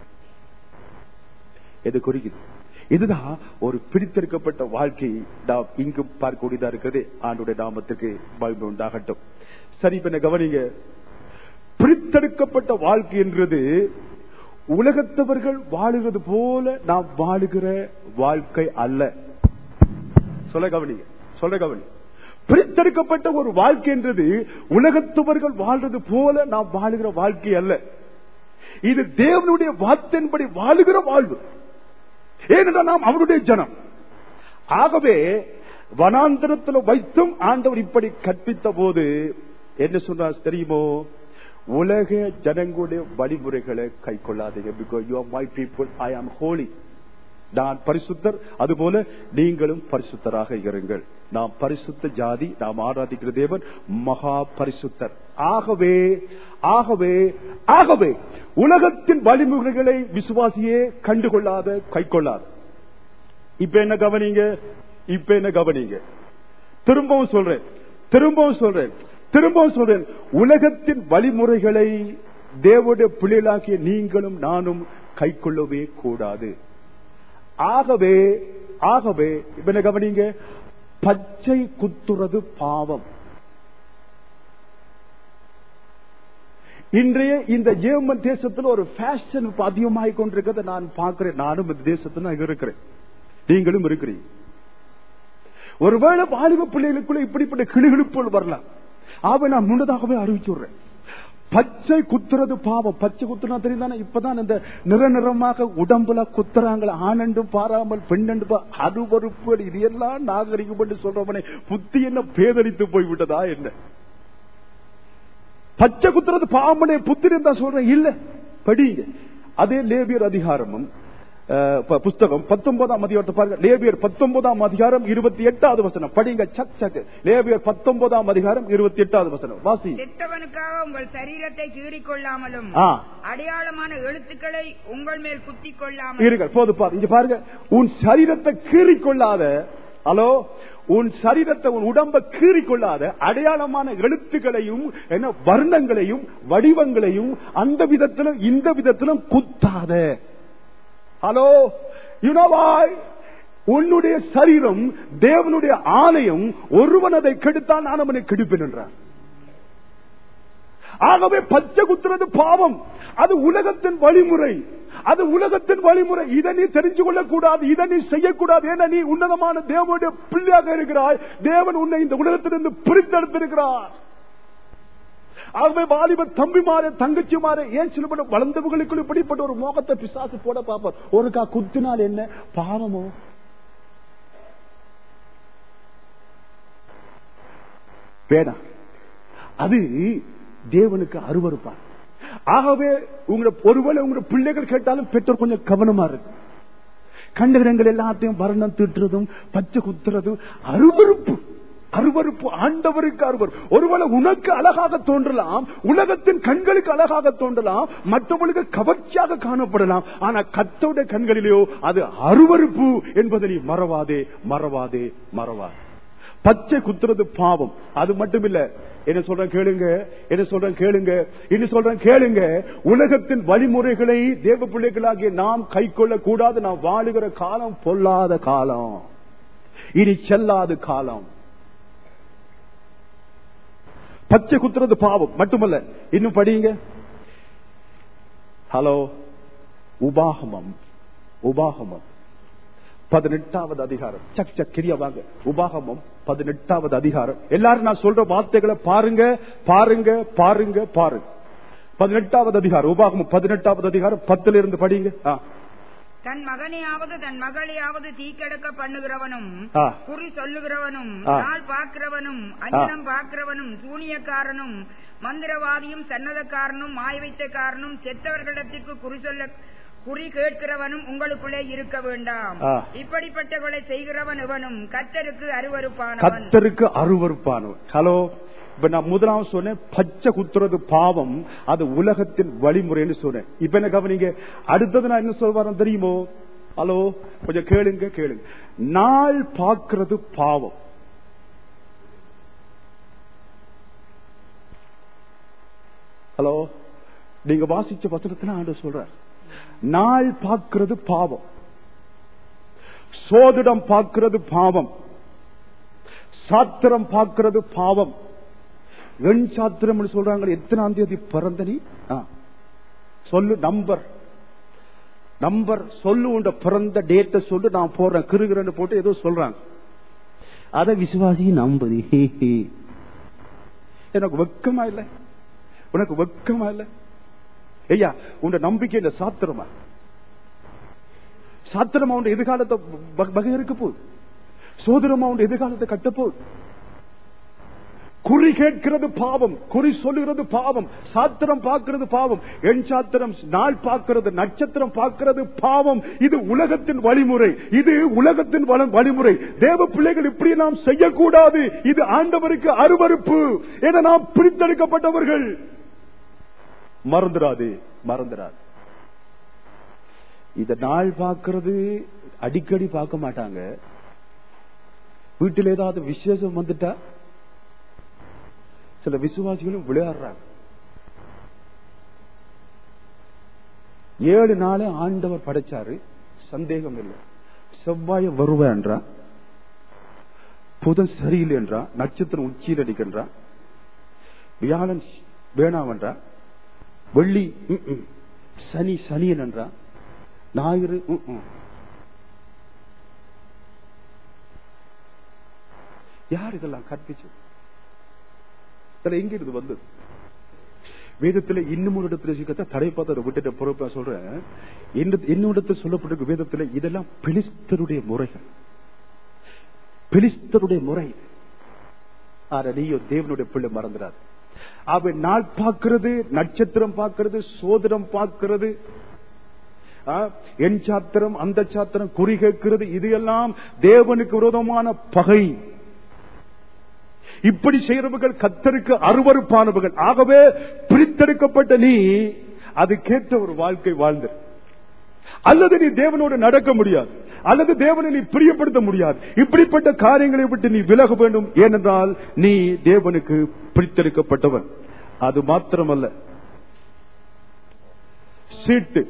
எது குறிக்குது இதுதான் ஒரு பிடித்தெடுக்கப்பட்ட வாழ்க்கை நாம் இங்கு பார்க்கக்கூடியதா இருக்கிறது ஆண்டுடைய நாமத்திற்கு மகிமை உண்டாகட்டும் சரி இப்ப என்ன கவனிங்க பிரித்தெடுக்கப்பட்ட வாழ்க்கை என்றது உலகத்தவர்கள் வாழுகிறது போல நாம் வாழுகிற வாழ்க்கை அல்ல சொல்ல கவனிங்க சொல்ல கவனி பிரித்தெடுக்கப்பட்ட ஒரு வாழ்க்கை என்றது உலகத்தவர்கள் வாழ்றது போல நாம் வாழுகிற வாழ்க்கை அல்ல இது தேவனுடைய வார்த்தையின்படி வாழுகிற வாழ்வு ஏனென்றால் நாம் அவருடைய ஜனம் ஆகவே வனாந்தரத்தில் வைத்தும் ஆண்டவர் இப்படி கற்பித்த போது என்ன சொன்னார் தெரியுமோ உலக ஜனங்களுடைய வழிமுறைகளை கை கொள்ளாதீங்க because you are my people I am holy நான் பரிசுத்தர் அதுபோல நீங்களும் பரிசுத்தராக இருங்கள் நாம் பரிசுத்த ஜாதி நாம் ஆராதிக்கிற தேவன் மகா பரிசுத்தர் ஆகவே ஆகவே ஆகவே உலகத்தின் வழிமுறைகளை விசுவாசியே கண்டுகொள்ளாத கை கொள்ளாத இப்ப என்ன கவனிங்க இப்ப என்ன கவனிங்க திரும்பவும் சொல்றேன் திரும்பவும் சொல்றேன் திரும்பவும் சொல்றேன் உலகத்தின் வழிமுறைகளை தேவனுடைய பிள்ளைகளாகிய நீங்களும் நானும் கை கொள்ளவே கூடாது ஆகவே ஆகவே இப்ப என்ன கவனிங்க பச்சை குத்துறது பாவம் இன்றைய இந்த ஜேர்மன் தேசத்தில் ஒரு ஃபேஷன் அதிகமாகி கொண்டிருக்கிறத நான் பார்க்கிறேன் நானும் இந்த தேசத்துல இருக்கிறேன் நீங்களும் இருக்கிறீங்க ஒருவேளை வாலிப பிள்ளைகளுக்குள்ள இப்படிப்பட்ட கிளுகிழுப்புகள் வரலாம் ஆக நான் முன்னதாகவே அறிவிச்சுடுறேன் பச்சை குத்துறது பாவம் பச்சை குத்துனா தெரியுதானே இப்பதான் இந்த நிற நிறமாக உடம்புல குத்துறாங்களே ஆனண்டு பாராமல் பெண்ணண்டு பா அருவறுப்பு இது எல்லாம் நாகரிகம் என்று சொல்றவனே புத்தி என்ன பேதளித்து போய்விட்டதா என்ன பச்சை குத்துறது பாவமனே புத்தி இருந்தா சொல்றேன் இல்ல படிங்க அதே லேபியர் அதிகாரமும் அஹ், ப- புஸ்தகம் பத்தொன்பதாம் அதிகாரத்தை பாருங்க லேபியர் பத்தொன்பதாம் அதிகாரம் இருபத்தி எட்டாவது வசனம் படிங்க சக் சக் லேபியர் பத்தொன்பதாம் அதிகாரம் இருபத்தி எட்டாவது வசனம் வாசி செத்தவனுக்காக உங்கள் சரீரத்தை கீறிக் கொள்ளாமலும் ஆ. அடையாளமான எழுத்துக்களை உங்கள் மேல் குத்திக் கொள்ளாமலும் இருங்க போது பாரு இங்க பாருங்க உன் சரீரத்தை கீறிக் கொள்ளாத ஹலோ உன் சரீரத்தை உன் உடம்ப கீறிக் கொள்ளாத அடையாளமான எழுத்துக்களையும் என்ன வர்ணங்களையும் வடிவங்களையும் அந்த விதத்திலும் இந்த விதத்திலும் குத்தாத ஹலோ யுனவாய் உன்னுடைய சரீரம் தேவனுடைய ஆலயம் ஒருவன் அதை கெடுத்தால் நான் அவனை கெடுப்பேன் என்றார் ஆகவே பச்சை குத்துறது பாவம் அது உலகத்தின் வழிமுறை அது உலகத்தின் வழிமுறை இதை நீ தெரிஞ்சு கொள்ளக் கூடாது இதை நீ செய்யக்கூடாது ஏன்னா நீ உன்னதமான தேவனுடைய பிள்ளையாக இருக்கிறாய் தேவன் உன்னை இந்த உலகத்திலிருந்து பிரித்தெடுத்திருக்கிறார் ஆகவே வாலிப தம்பிமார தங்கச்சிமார ஏன் சில பேர் வளர்ந்தவர்களுக்குள் இப்படிப்பட்ட ஒரு மோகத்தை பிசாசு போட பார்ப்பார் ஒருக்கா குத்தினால் என்ன பாவமோ வேணாம் அது தேவனுக்கு அருவருப்பான் ஆகவே உங்களை ஒருவேளை உங்க பிள்ளைகள் கேட்டாலும் பெற்றோர் கொஞ்சம் கவனமா இருக்கு கண்ட இடங்கள் எல்லாத்தையும் வர்ணம் திட்டுறதும் பச்சை குத்துறதும் அருவருப்பு அருவருப்பு ஆண்டவருக்கு அருவர் ஒருவேளை உனக்கு அழகாக தோன்றலாம் உலகத்தின் கண்களுக்கு அழகாக தோன்றலாம் மற்றவர்களுக்கு கவர்ச்சியாக காணப்படலாம் ஆனா கத்தோட கண்களிலேயோ அது அருவருப்பு என்பதை நீ மறவாதே மறவாதே மறவாதே பச்சை குத்துறது பாவம் அது மட்டும் இல்ல என்ன சொல்றேன் கேளுங்க என்ன சொல்றேன் கேளுங்க என்ன சொல்றேன் கேளுங்க உலகத்தின் வழிமுறைகளை தேவ பிள்ளைகளாகிய நாம் கை கொள்ள கூடாது நாம் வாழுகிற காலம் பொல்லாத காலம் இனி செல்லாத காலம் பச்சை குத்துறது பாவம் மட்டுமல்ல இன்னும் படிங்க ஹலோ உபாகமம் உபாகமம் பதினெட்டாவது அதிகாரம் சக் சக் கிரியா வாங்க உபாகமம் பதினெட்டாவது அதிகாரம் எல்லாரும் நான் சொல்ற வார்த்தைகளை பாருங்க பாருங்க பாருங்க பாருங்க பதினெட்டாவது அதிகாரம் உபாகமம் பதினெட்டாவது அதிகாரம் பத்துல இருந்து படிங்க ஆ. தன் மகனையாவது தன் மகளையாவது தீக்கெடுக்க பண்ணுகிறவனும் ஆ. குறி சொல்லுகிறவனும் ஆ. நாள் பார்க்கிறவனும் அஞ்சனம் பார்க்கிறவனும் சூனியக்காரனும் மந்திரவாதியும் சன்னதக்காரனும் மாய் வைத்தக்காரனும் செத்தவர்களிடத்திற்கு குறி சொல்ல குறி கேட்கிறவனும் உங்களுக்குள்ளே இருக்க வேண்டாம் ஆ. இப்படிப்பட்டவர்களை செய்கிறவன் இவனும் கத்தருக்கு அருவருப்பானவன் கத்தருக்கு அருவருப்பானவன் ஹலோ இப்ப நான் முதலாவது சொன்னேன் பச்சை குத்துறது பாவம் அது உலகத்தின் வழிமுறைன்னு சொன்னேன் இப்ப என்ன கவனிங்க அடுத்தது நான் என்ன சொல்வாரன் தெரியுமோ ஹலோ கொஞ்சம் கேளுங்க கேளுங்க நாள் பார்க்கிறது பாவம் ஹலோ நீங்க வாசிச்ச வசனத்துல ஆண்டு சொல்றார் நாள் பார்க்கிறது பாவம் சோதிடம் பார்க்கிறது பாவம் சாத்திரம் பார்க்கிறது பாவம் எண் சாத்திரம் சொல்றாங்க எத்தனாம் தேதி பிறந்த நீ ஆ. சொல்லு நம்பர் நம்பர் சொல்லு உண்ட பிறந்த டேட்டை சொல்லு நான் போடுறேன் கிருகிறேன்னு போட்டு ஏதோ சொல்றாங்க அத விசுவாசி நம்புது ஹே, ஹே. எனக்கு வெக்கமா இல்ல உனக்கு வெக்கமா இல்ல ஐயா உன் நம்பிக்கை இந்த சாத்திரமா சாத்திரமா உன் எதிர்காலத்தை வ- வகையறுக்க போகுது சோதரமா உன் எதிர்காலத்தை கட்ட போகுது குறி கேட்கிறது பாவம் குறி சொல்லுகிறது பாவம் சாத்திரம் பார்க்கிறது பாவம் எண் சாத்திரம் நாள் பார்க்கிறது நட்சத்திரம் பார்க்கிறது பாவம் இது உலகத்தின் வழிமுறை இது உலகத்தின் வள- வழிமுறை தேவ பிள்ளைகள் இப்படி நாம் செய்யக்கூடாது இது ஆண்டவருக்கு அருவருப்பு என நாம் பிரித்தெடுக்கப்பட்டவர்கள் மறந்துடாது மறந்துடாது இத நாள் பார்க்கிறது அடிக்கடி பார்க்க மாட்டாங்க வீட்டில் ஏதாவது விசேஷம் வந்துட்டா சில விசுவாசிகளும் விளையாடுறாங்க ஏழு நாளே ஆண்டவர் படைச்சாரு சந்தேகம் இல்லை செவ்வாய வருவேன் என்றான் புதன் சரியில்லை என்றான் நட்சத்திரம் உச்சியில் அடிக்கின்றான் வியாழன் வேணாம் என்றான் வெள்ளி ம், ம். சனி சனியன் என்றான் ஞாயிறு ம், ம். யார் இதெல்லாம் கற்பிச்சு இதுல எங்க இது வந்தது வேதத்துல இன்னும் ஒரு இடத்துல சிக்கத்தை தடை பார்த்து அதை விட்டுட்டு பொறுப்பா சொல்றேன் இன்னும் இன்னும் இடத்துல சொல்லப்பட்டிருக்கு வேதத்துல இதெல்லாம் பிலிஸ்தருடைய முறைகள் பிலிஸ்தருடைய முறை ஆனா நீயோ தேவனுடைய பிள்ளை மறந்துடாது அவன் நாள் பார்க்கிறது நட்சத்திரம் பார்க்கிறது சோதனம் பார்க்கிறது ஆ, என் சாத்திரம் அந்த சாத்திரம் குறி கேட்கிறது இது எல்லாம் தேவனுக்கு விரோதமான பகை இப்படி செய்யறவர்கள் கத்தருக்கு அருவருப்பானவர்கள் ஆகவே பிரித்தெடுக்கப்பட்ட நீ அது கேட்ட ஒரு வாழ்க்கை வாழ்ந்த அல்லது நீ தேவனோடு நடக்க முடியாது அல்லது தேவனை நீ பிரியப்படுத்த முடியாது இப்படிப்பட்ட காரியங்களை விட்டு நீ விலக வேண்டும் ஏனென்றால் நீ தேவனுக்கு பிரித்தெடுக்கப்பட்டவன் அது மாத்திரமல்ல சீட்டு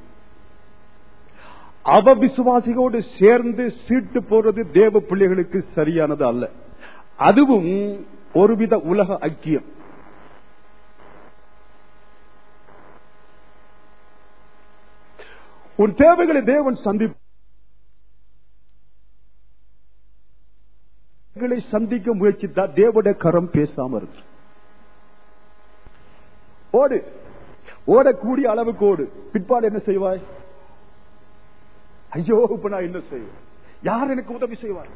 அவ விசுவாசிகளோடு சேர்ந்து சீட்டு போடுறது தேவ பிள்ளைகளுக்கு சரியானது அல்ல அதுவும் ஒருவித உலக ஐக்கியம் உன் தேவைகளை தேவன் சந்திப்புகளை சந்திக்க முயற்சித்தா தேவனுடைய கரம் பேசாம இருக்கு ஓடு ஓடக்கூடிய அளவுக்கு ஓடு பிற்பாடு என்ன செய்வாய் ஐயோ இப்ப நான் என்ன செய்வேன் யார் எனக்கு உதவி செய்வார்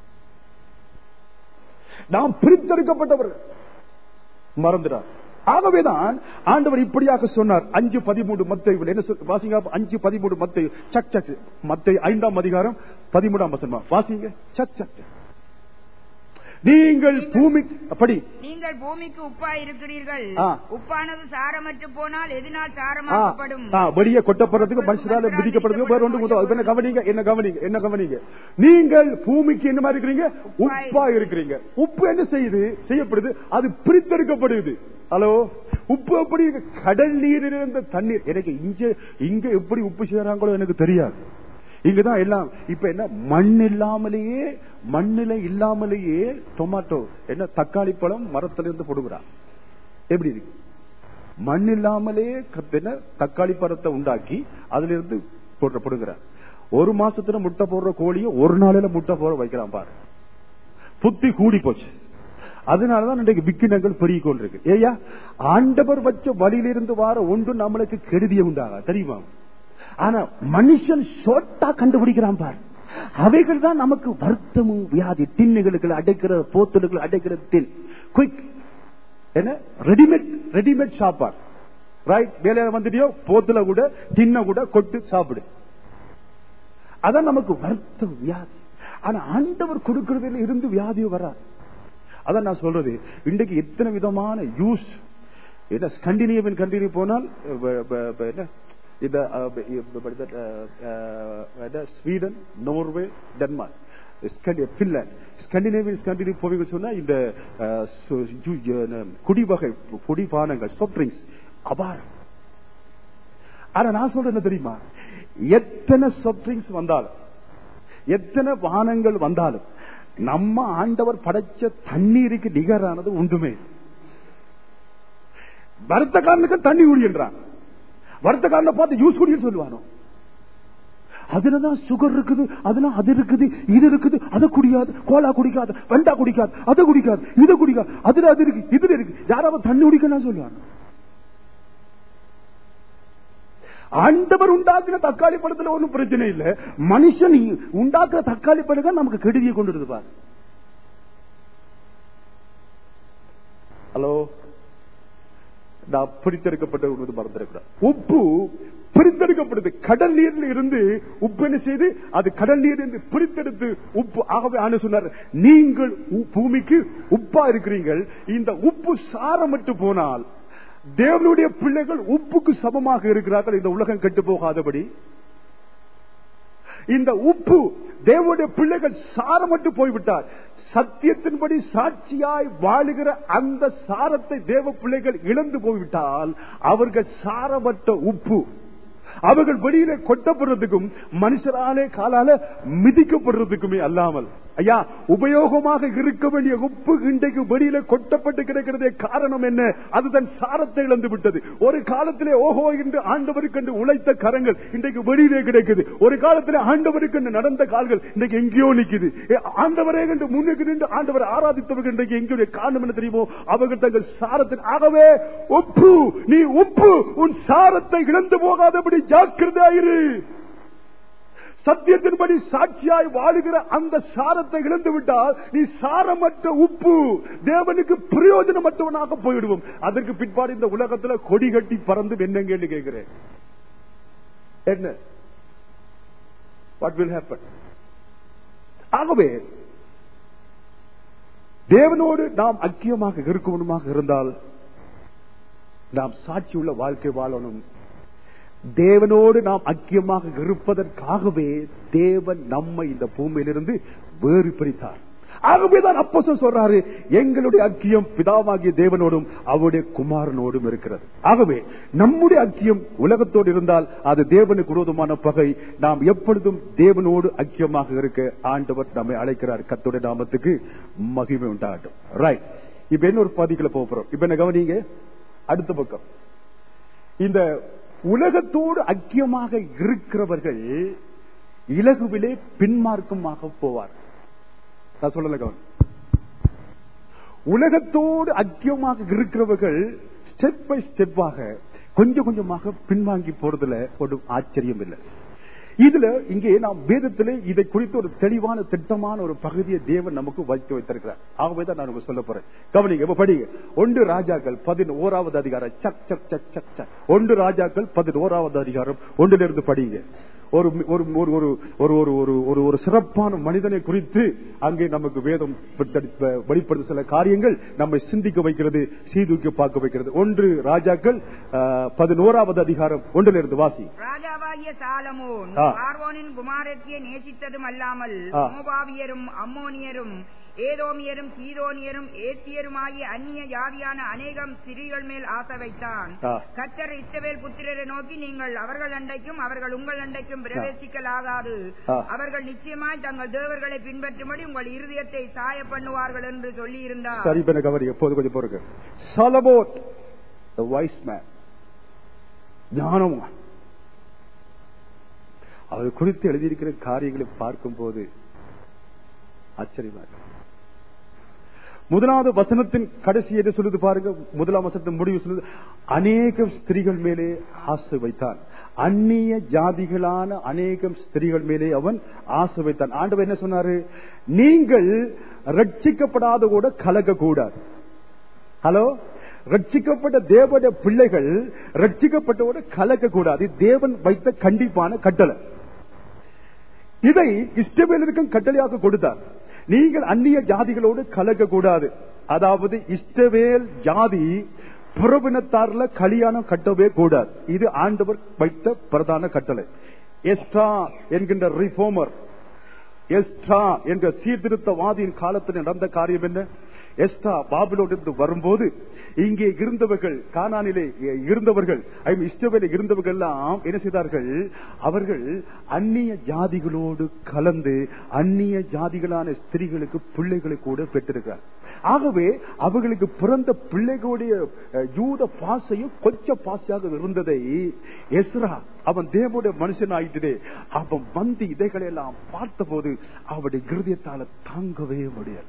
நாம் பிரித்தெடுக்கப்பட்டவர்கள் மறந்துடார் ஆகவேதான் ஆண்டவர் இப்படியாக சொன்னார் அஞ்சு பதிமூன்று மத்தை என்ன சொல் வாசிங்க அஞ்சு பதிமூன்று மத்தை சக் சக் மத்தை ஐந்தாம் அதிகாரம் பதிமூணாம் வசனமா வாசிங்க சக் சக் சக். நீங்கள் பூமி படி நீங்கள் பூமிக்கு உப்பாய் இருக்கிறீர்கள் ஆ. உப்பானது சாரமற்று போனால் எதினால் ஆ, சாரமாக்கப்படும் ஆ, வெளியே கொட்டப்படுறதுக்கு மனுஷனால மிதிக்கப்படுறதுக்கு வேற ஒன்று உதவும். இப்ப என்ன கவனிங்க என்ன கவனிங்க என்ன கவனிங்க நீங்கள் பூமிக்கு என்ன மாதிரி இருக்கிறீங்க உப்பா இருக்கிறீங்க உப்பு என்ன செய்யுது செய்யப்படுது அது பிரித்தெடுக்கப்படுது ஹலோ உப்பு எப்படி இருக்கு? கடல் நீரில் இருந்த தண்ணீர் எனக்கு இங்க இங்க எப்படி உப்பு செய்யறாங்களோ எனக்கு தெரியாது இங்கதான் எல்லாம் இப்ப என்ன மண் இல்லாமலேயே மண்ணில இல்லாமலேயே டொமாட்டோ என்ன தக்காளி பழம் மரத்துல இருந்து போடுகிறான் எப்படி இருக்கு மண் இல்லாமலே க- என்ன தக்காளி பழத்தை உண்டாக்கி அதுல இருந்து போடுற போடுகிறான் ஒரு மாசத்துல முட்டை போடுற கோழியை ஒரு நாளில முட்டை போட வைக்கிறான் பாரு புத்தி கூடி போச்சு அதனாலதான் இன்றைக்கு விக்கினங்கள் பெருகி கொண்டிருக்கு ஏயா ஆண்டவர் வச்ச வழியிலிருந்து வார ஒன்று நம்மளுக்கு கெடுதிய உண்டாக தெரியுமா ஆனா மனுஷன் ஷோட்டா கண்டுபிடிக்கிறான் பார் அவைகள் தான் நமக்கு வருத்தமும் வியாதி டின்னுகளுக்கு அடைக்கிற போத்தலுக்கு அடைக்கிற டின் குயிக் என்ன ரெடிமேட் ரெடிமேட் சாப்பாடு ரைட் வேலையில வந்துட்டியோ போத்துல கூட டின்ன கூட கொட்டு சாப்பிடு அதான் நமக்கு வருத்தம் வியாதி ஆனா ஆண்டவர் கொடுக்கறதுல இருந்து வியாதியும் வராது அதான் நான் சொல்றது இன்றைக்கு எத்தனை விதமான யூஸ் என்ன ஸ்கண்டினேவியன் கண்ட்ரி போனால் ப- ப- ப- என்ன இந்த அஹ், ப- இப்ப what is that, அஹ், அஹ், என்ன, Sweden Norway Denmark Scandi- Finland Scandinavian country போவீங்க சொன்னா இந்த அஹ், சு- ஜு- என்ன, குடிவகை குடிபானங்கள் சாஃப்ட் ட்ரிங்க்ஸ் அபாரம் ஆனா நான் சொல்றது என்ன தெரியுமா எத்தனை சாஃப்ட் ட்ரிங்க்ஸ் வந்தாலும் எத்தனை வானங்கள் வந்தாலும் நம்ம ஆண்டவர் படைச்ச தண்ணீருக்கு நிகரானது ஒன்றுமே இல்லை. வருத்தக்காரனுக்கு தண்ணி குடின்றான் வருத்தக்காரனை பார்த்து ஜூஸ் குடின்னு சொல்லுவானோ அதுலதான் சுகர் இருக்குது அதுல அது இருக்குது இது இருக்குது அதை குடிக்காது கோலா குடிக்காது வெண்டா குடிக்காது அதை குடிக்காது இதை குடிக்காது அதுல அது இருக்கு இதுல இருக்கு யாராவது தண்ணி குடிக்கணும் சொல்லுவாங்க ஆண்டவர் உண்டாக்குற தக்காளி பழத்துல ஒண்ணும் பிரச்சனை இல்ல மனுஷன் உண்டாக்குற தக்காளி பழம் தான் நமக்கு கெடுதியை கொண்டு வருது பாரு ஹலோ நான் பிரித்தெடுக்கப்பட்ட ஒரு மறந்துடக்கூடாது உப்பு பிரித்தெடுக்கப்படுது கடல் நீர்ல இருந்து உப்பு என்ன செய்து அது கடல் நீர் இருந்து பிரித்தெடுத்து உப்பு ஆகவே ஆண்டு சொன்னார் நீங்கள் உ- பூமிக்கு உப்பா இருக்கிறீர்கள் இந்த உப்பு சாரமற்று போனால் தேவனுடைய பிள்ளைகள் உப்புக்கு சமமாக இருக்கிறார்கள் இந்த உலகம் கெட்டு போகாதபடி இந்த உப்பு தேவனுடைய பிள்ளைகள் சாரமட்டு போய்விட்டார் சத்தியத்தின்படி சாட்சியாய் வாழுகிற அந்த சாரத்தை தேவ பிள்ளைகள் இழந்து போய்விட்டால் அவர்கள் சாரமற்ற உப்பு அவர்கள் வெளியில கொட்டப்படுறதுக்கும் மனுஷராலே காலால மிதிக்கப்படுறதுக்குமே அல்லாமல் ஐயா உபயோகமாக இருக்க வேண்டிய உப்பு இன்றைக்கு வெளியில கொட்டப்பட்டு கிடக்கிறதே காரணம் என்ன அது தன் சாரத்தை இழந்து விட்டது ஒரு காலத்திலே ஓஹோ என்று ஆண்டவருக்கு என்று உழைத்த கரங்கள் இன்றைக்கு வெளியிலே கிடைக்குது ஒரு காலத்திலே ஆண்டவருக்கு என்று நடந்த கால்கள் இன்றைக்கு எங்கேயோ நிக்குது ஏ, ஆண்டவரே என்று முன்னுக்கு நின்று ஆண்டவர் ஆராதித்தவர்கள் இன்றைக்கு எங்கேயோ காரணம் என்ன தெரியுமோ அவர்கள் தங்கள் சாரத்தின் ஆகவே உப்பு நீ உப்பு உன் சாரத்தை இழந்து போகாதபடி ஜாக்கிரதையாயிரு சத்தியத்தின்படி சாட்சியாய் வாழுகிற அந்த சாரத்தை இழந்து விட்டால் நீ சாரமற்ற உப்பு தேவனுக்கு பிரயோஜனமற்றவனாக போயிடுவோம் அதற்கு பிற்பாடு இந்த உலகத்துல கொடி கட்டி பறந்து என்னங்கன்னு கேட்கிறேன் என்ன வாட் வில் ஹேப்பன் ஆகவே தேவனோடு நாம் ஐக்கியமாக இருக்கணுமாக இருந்தால் நாம் சாட்சியுள்ள வாழ்க்கை வாழணும் தேவனோடு நாம் ஐக்கியமாக இருப்பதற்காகவே தேவன் நம்மை இந்த பூமியிலிருந்து வேறு பிரித்தார் ஆகவேதான் அப்போ சொல்றாரு எங்களுடைய ஐக்கியம் பிதாவாகிய தேவனோடும் அவருடைய குமாரனோடும் இருக்கிறது ஆகவே நம்முடைய ஐக்கியம் உலகத்தோடு இருந்தால் அது தேவனுக்கு விரோதமான பகை நாம் எப்பொழுதும் தேவனோடு ஐக்கியமாக இருக்க ஆண்டவர் நம்மை அழைக்கிறார் கத்தோட நாமத்துக்கு மகிமை உண்டாகட்டும் ரைட் இப்ப என்ன ஒரு பதிகளை போறோம் இப்ப என்ன கவனிங்க அடுத்த பக்கம் இந்த உலகத்தோடு ஐக்கியமாக இருக்கிறவர்கள் இலகுவிலே பின்மார்க்கமாக போவார் நான் சொல்லல கவனம் உலகத்தோடு ஐக்கியமாக இருக்கிறவர்கள் ஸ்டெப் பை ஸ்டெப்பாக கொஞ்சம் கொஞ்சமாக பின்வாங்கி போறதுல ஒரு ஆச்சரியம் இல்லை இதுல இங்கே நாம் வேதத்திலே இதை குறித்து ஒரு தெளிவான திட்டமான ஒரு பகுதியை தேவன் நமக்கு வைத்து வைத்திருக்கிறார் ஆகவேதான் நான் உங்களுக்கு சொல்ல போறேன் கவனிங்க இப்ப படிங்க ஒன்று ராஜாக்கள் பதினோராவது அதிகாரம் சக் சக் சக் சக் சக் ஒன்று ராஜாக்கள் பதினோராவது அதிகாரம் ஒன்றிலிருந்து படிங்க ஒரு ஒரு ஒரு ஒரு ஒரு ஒரு ஒரு ஒரு ஒரு சிறப்பான மனிதனை குறித்து அங்கே நமக்கு வேதம் வெளிப்படுத்த- வெளிப்படுத்த சில காரியங்கள் நம்மை சிந்திக்க வைக்கிறது சீதூக்கி பார்க்க வைக்கிறது ஒன்று ராஜாக்கள் ஆஹ், பதினோராவது அதிகாரம் ஒன்றிலிருந்து வாசி ராஜாவாகிய சாலமோன் ஆ. பார்வோனின் குமாரத்தியை நேசித்ததும் அல்லாமல் ஆ. மோபாவியரும் அம்மோனியரும் ஏதோமியரும் சீதோனியரும் ஏத்தியருமாகிய அந்நிய ஜாதியான அநேகம் ஸ்திரீகள் மேல் ஆசை வைத்தான் ஆ. கத்தர் இஸ்ரவேல் புத்திரரை நோக்கி நீங்கள் அவர்கள் அண்டைக்கும் அவர்கள் உங்கள் அண்டைக்கும் பிரவேசிக்கலாகாது ஆ. அவர்கள் நிச்சயமாய் தங்கள் தேவர்களை பின்பற்றும்படி உங்கள் இருதயத்தை சாய பண்ணுவார்கள் என்று சொல்லி இருந்தார் சரி பண்ண கவனி எப்போது கொஞ்சம் பொறுங்க சலபோட் வைஸ் மேன் ஞானவான் அவர் குறித்து எழுதியிருக்கிற காரியங்களை பார்க்கும்போது ஆச்சரியமா இருக்கு முதலாவது வசனத்தின் கடைசி என்ன சொல்லுது பாருங்க முதலாம் வசனத்தின் முடிவு சொல்லுது அநேகம் ஸ்திரீகள் மேலே ஆசை வைத்தான் அந்நிய ஜாதிகளான அநேகம் ஸ்திரீகள் மேலே அவன் ஆசை வைத்தான் ஆண்டவர் என்ன சொன்னாரு நீங்கள் ரட்சிக்கப்படாத கூட கலக்க கூடாது ஹலோ ரட்சிக்கப்பட்ட தேவனுடைய பிள்ளைகள் ரட்சிக்கப்பட்டவோட கலக்க கூடாது இது தேவன் வைத்த கண்டிப்பான கட்டளை இதை இஷ்டவேலருக்கும் கட்டளையாக கொடுத்தார் நீங்கள் அந்நிய ஜாதிகளோடு கலக்க கூடாது அதாவது இஷ்டவேல் ஜாதி புறவினத்தார்ல கல்யாணம் கட்டவே கூடாது இது ஆண்டவர் வைத்த பிரதான கட்டளை எஸ்டா என்கின்ற ரிஃபார்மர் எஸ்டா என்ற சீர்திருத்தவாதியின் காலத்தில் நடந்த காரியம் என்ன எஸ்டா பாபிலோடிருந்து வரும்போது இங்கே இருந்தவர்கள் கானானிலே இருந்தவர்கள் இஷ்டவேல இருந்தவர்கள் எல்லாம் என்ன செய்தார்கள் அவர்கள் அந்நிய ஜாதிகளோடு கலந்து அந்நிய ஜாதிகளான ஸ்திரீகளுக்கு பிள்ளைகளை கூட பெற்றிருக்கிறார் ஆகவே அவர்களுக்கு பிறந்த பிள்ளைகளுடைய அஹ், யூத பாசையும் கொஞ்ச பாசையாக இருந்ததை எஸ்ரா அவன் தேவனுடைய மனுஷன் ஆயிட்டே அவன் வந்து இதைகளை எல்லாம் பார்த்தபோது அவருடைய இருதயத்தால தாங்கவே முடியல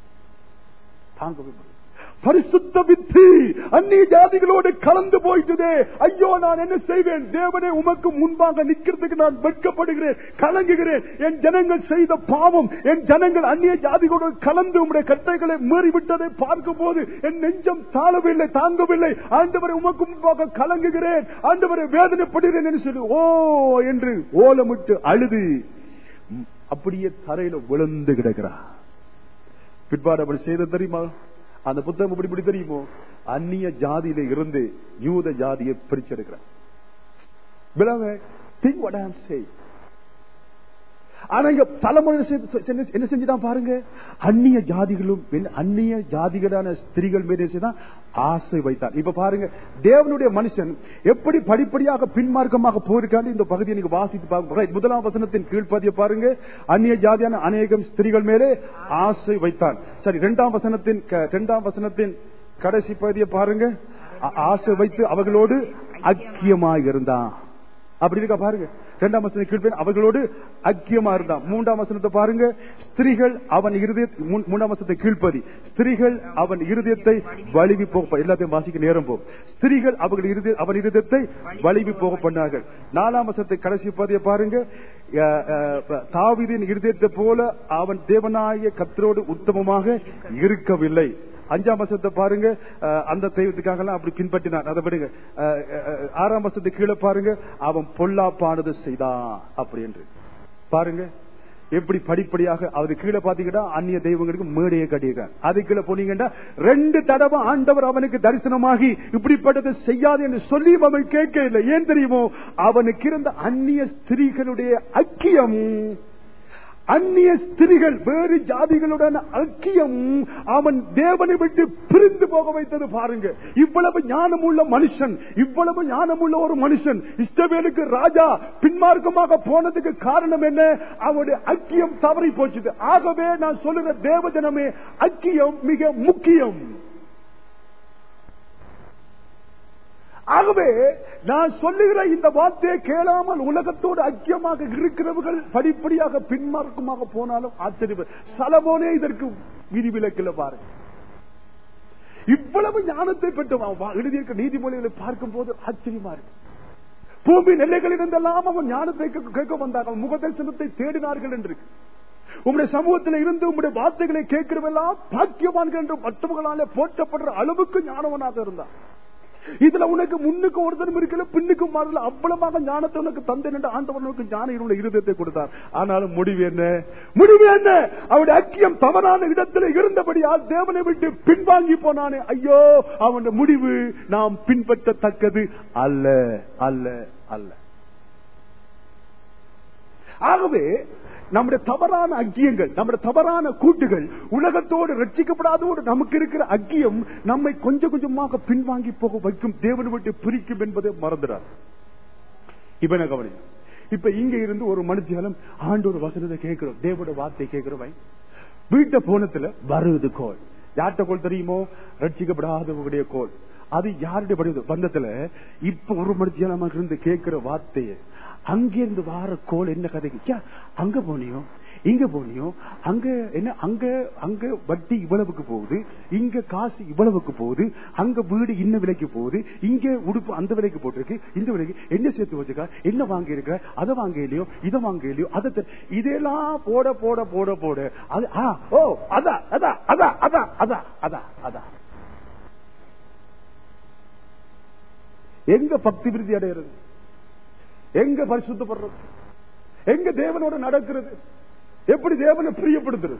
தாங்கவே முடியல பரிசுத்த வித்து அந்நிய ஜாதிகளோடு கலந்து போயிட்டதே ஐயோ நான் என்ன செய்வேன் தேவனே உமக்கு முன்பாக நிக்கிறதுக்கு நான் வெட்கப்படுகிறேன் கலங்குகிறேன் என் ஜனங்கள் செய்த பாவம் என் ஜனங்கள் அந்நிய ஜாதிகளோடு கலந்து உம்முடைய கட்டைகளை மீறிவிட்டதை பார்க்கும் போது என் நெஞ்சம் தாழவில்லை தாங்கவில்லை ஆண்டவரை உமக்கு முன்பாக கலங்குகிறேன் ஆண்டவரை வேதனைப்படுகிறேன் என்று சொல்லி ஓ என்று ஓலமிட்டு அழுது ம், அப்படியே தரையில விழுந்து கிடக்கிறார் பிற்பாடு அப்படி செய்த தெரியுமா அந்த புத்தகம் எப்படி இப்படி தெரியுமோ அந்நிய ஜாதியில இருந்து யூத ஜாதியை பிரிச்செடுக்கிறார் Beloved, think what I am saying. ஆனா இங்க தலைமுறை என்ன செய்து- என்ன- என்ன செஞ்சுதான் பாருங்க அந்நிய ஜாதிகளும் பெண்- அந்நிய ஜாதிகளான ஸ்திரீகள் மீது என்ன செய்தான்? ஆசை வைத்தார் இப்ப பாருங்க தேவனுடைய மனுஷன் எப்படி படிப்படியாக பின்மார்க்கமாக போயிருக்கான்னு இந்த பகுதியை நீங்க வாசித்து பாருங்க Right, முதலாம் வசனத்தின் கீழ்ப்பதிய பாருங்க அந்நிய ஜாதியான அநேகம் ஸ்திரீகள் மேலே ஆசை வைத்தான் சரி இரண்டாம் வசனத்தின் க- இரண்டாம் வசனத்தின் கடைசி பகுதியை பாருங்க ஆ- ஆசை வைத்து அவர்களோடு ஐக்கியமாக இருந்தான் அப்படி இருக்கா பாருங்க இரண்டாம் வசனத்தை கீழ்ப்பேன் அவர்களோடு ஐக்கியமா இருந்தான் மூன்றாம் வசனத்தை பாருங்க ஸ்திரீகள் அவன் இருதய மூ- மூன்றாம் வசனத்தை கீழ்ப்பதி ஸ்திரீகள் அவன் இருதயத்தை வலிவி போக எல்லாத்தையும் வாசிக்க நேரம் போகும் ஸ்திரீகள் அவர்கள் இருதய அவன் இருதயத்தை வலிவி போக பண்ணார்கள் நாலாம் வசனத்தை கடைசி பதிய பாருங்க அஹ், அஹ், தாவீதின் இருதயத்தை போல அவன் தேவனாய கத்தரோடு உத்தமமாக இருக்கவில்லை அஞ்சாம் வசத்தை பாருங்க அஹ், அந்த தெய்வத்துக்காக எல்லாம் அப்படி பின்பற்றினான் அதை விடுங்க அஹ், அஹ், ஆறாம் வசத்தை கீழே பாருங்க அவன் பொல்லாப்பானது செய்தான் அப்படி என்று பாருங்க எப்படி படிப்படியாக அது கீழே பாத்தீங்கன்னா அந்நிய தெய்வங்களுக்கு மேடையை கட்டியிருக்கார் அது கீழே போனீங்கன்னா ரெண்டு தடவை ஆண்டவர் அவனுக்கு தரிசனமாகி இப்படிப்பட்டதை செய்யாது என்று சொல்லி அவன் கேட்க இல்லை ஏன் தெரியுமோ அவனுக்கு இருந்த அந்நிய ஸ்திரீகளுடைய ஐக்கியம் அந்நிய ஸ்திரிகள் வேறு ஜாதிகளுடன் ஐக்கியம் அவன் தேவனை விட்டு பிரிந்து போக வைத்தது பாருங்க இவ்வளவு ஞானமுள்ள மனுஷன் இவ்வளவு ஞானமுள்ள ஒரு மனுஷன் இஷ்டவேலுக்கு ராஜா பின்மார்க்கமாக போனதுக்கு காரணம் என்ன அவனுடைய ஐக்கியம் தவறி போச்சுது ஆகவே நான் சொல்லுற தேவஜனமே ஐக்கியம் மிக முக்கியம் ஆகவே நான் சொல்லுகிற இந்த வார்த்தையை கேளாமல் உலகத்தோடு ஐக்கியமாக இருக்கிறவர்கள் படிப்படியாக பின்மார்க்கமாக போனாலும் ஆச்சரியம் சலமோனே இதற்கு விதிவிலக்கில் பாருங்க இவ்வளவு ஞானத்தை பெற்று அவன் வா- எழுதியிருக்க நீதிமொழிகளை பார்க்கும் போது ஆச்சரியமா இருக்கு பூமி நெல்லைகளில் இருந்தெல்லாம் அவன் ஞானத்தை கேட்க- கேட்க வந்தார்கள் முகதர்சனத்தை தேடினார்கள் என்று இருக்கு. உம்முடைய சமூகத்தில் இருந்து உம்முடைய வார்த்தைகளை கேட்கிறவெல்லாம் பாக்கியவான்கள் என்று மற்றவர்களாலே போற்றப்படுற அளவுக்கு ஞானவனாக இருந்தான் இதுல உனக்கு முன்னுக்கு ஒருத்தரும் இருக்கல பின்னுக்கும் மாறல அவ்வளவாக ஞானத்தை உனக்கு தந்தேன் என்று ஆண்டவர் உனக்கு ஞான இருள இருதயத்தை கொடுத்தார் ஆனாலும் முடிவு என்ன முடிவு என்ன அவருடைய அக்கியம் தவறான இடத்துல இருந்தபடியால் தேவனை விட்டு பின்வாங்கி போனானே ஐயோ அவனுடைய முடிவு நாம் பின்பற்றத்தக்கது அல்ல அல்ல அல்ல ஆகவே நம்முடைய தவறான அக்கியங்கள் நம்முடைய தவறான கூட்டுகள் உலகத்தோடு ரட்சிக்கப்படாதோடு நமக்கு இருக்கிற அக்கியம் நம்மை கொஞ்சம் கொஞ்சமாக பின்வாங்கி போக வைக்கும் தேவனை விட்டு பிரிக்கும் என்பதை மறந்துடார் இப்ப என்ன கவனி இப்ப இங்க இருந்து ஒரு மனுஷியாலும் ஆண்டோட வசனத்தை கேட்கிறோம் தேவோட வார்த்தை கேட்கிறோம் வீட்டை போனத்துல வருது கோல் யார்கிட்ட கோல் தெரியுமோ ரட்சிக்கப்படாதவங்களுடைய கோல் அது யாருடைய படுது பந்தத்துல இப்ப ஒரு மனுஷியா நமக்கு இருந்து கேட்கிற வார்த்தையை அங்கிருந்து வார கோல் என்ன கதைக்கு ச்சே, அங்க போனியோ இங்க போனியோ அங்க என்ன அங்க அங்க வட்டி இவ்வளவுக்கு போகுது இங்க காசு இவ்வளவுக்கு போகுது அங்க வீடு இன்ன விலைக்கு போகுது இங்க உடுப்பு அந்த விலைக்கு போட்டிருக்கு இந்த விலைக்கு என்ன சேர்த்து வச்சிருக்கா என்ன வாங்கி இருக்க அதை வாங்க இல்லையோ இதை வாங்க இல்லையோ அதை தெ- இதெல்லாம் போட போட போட போட அது ஆ, ஓ அதான் அதான் அதான் அதான் அதான் அதான் அதான் எங்க பக்தி விருத்தி அடையிறது எங்க பரிசுத்தப்படுறது எங்க தேவனோட நடக்கிறது எப்படி தேவனை பிரியப்படுத்துறது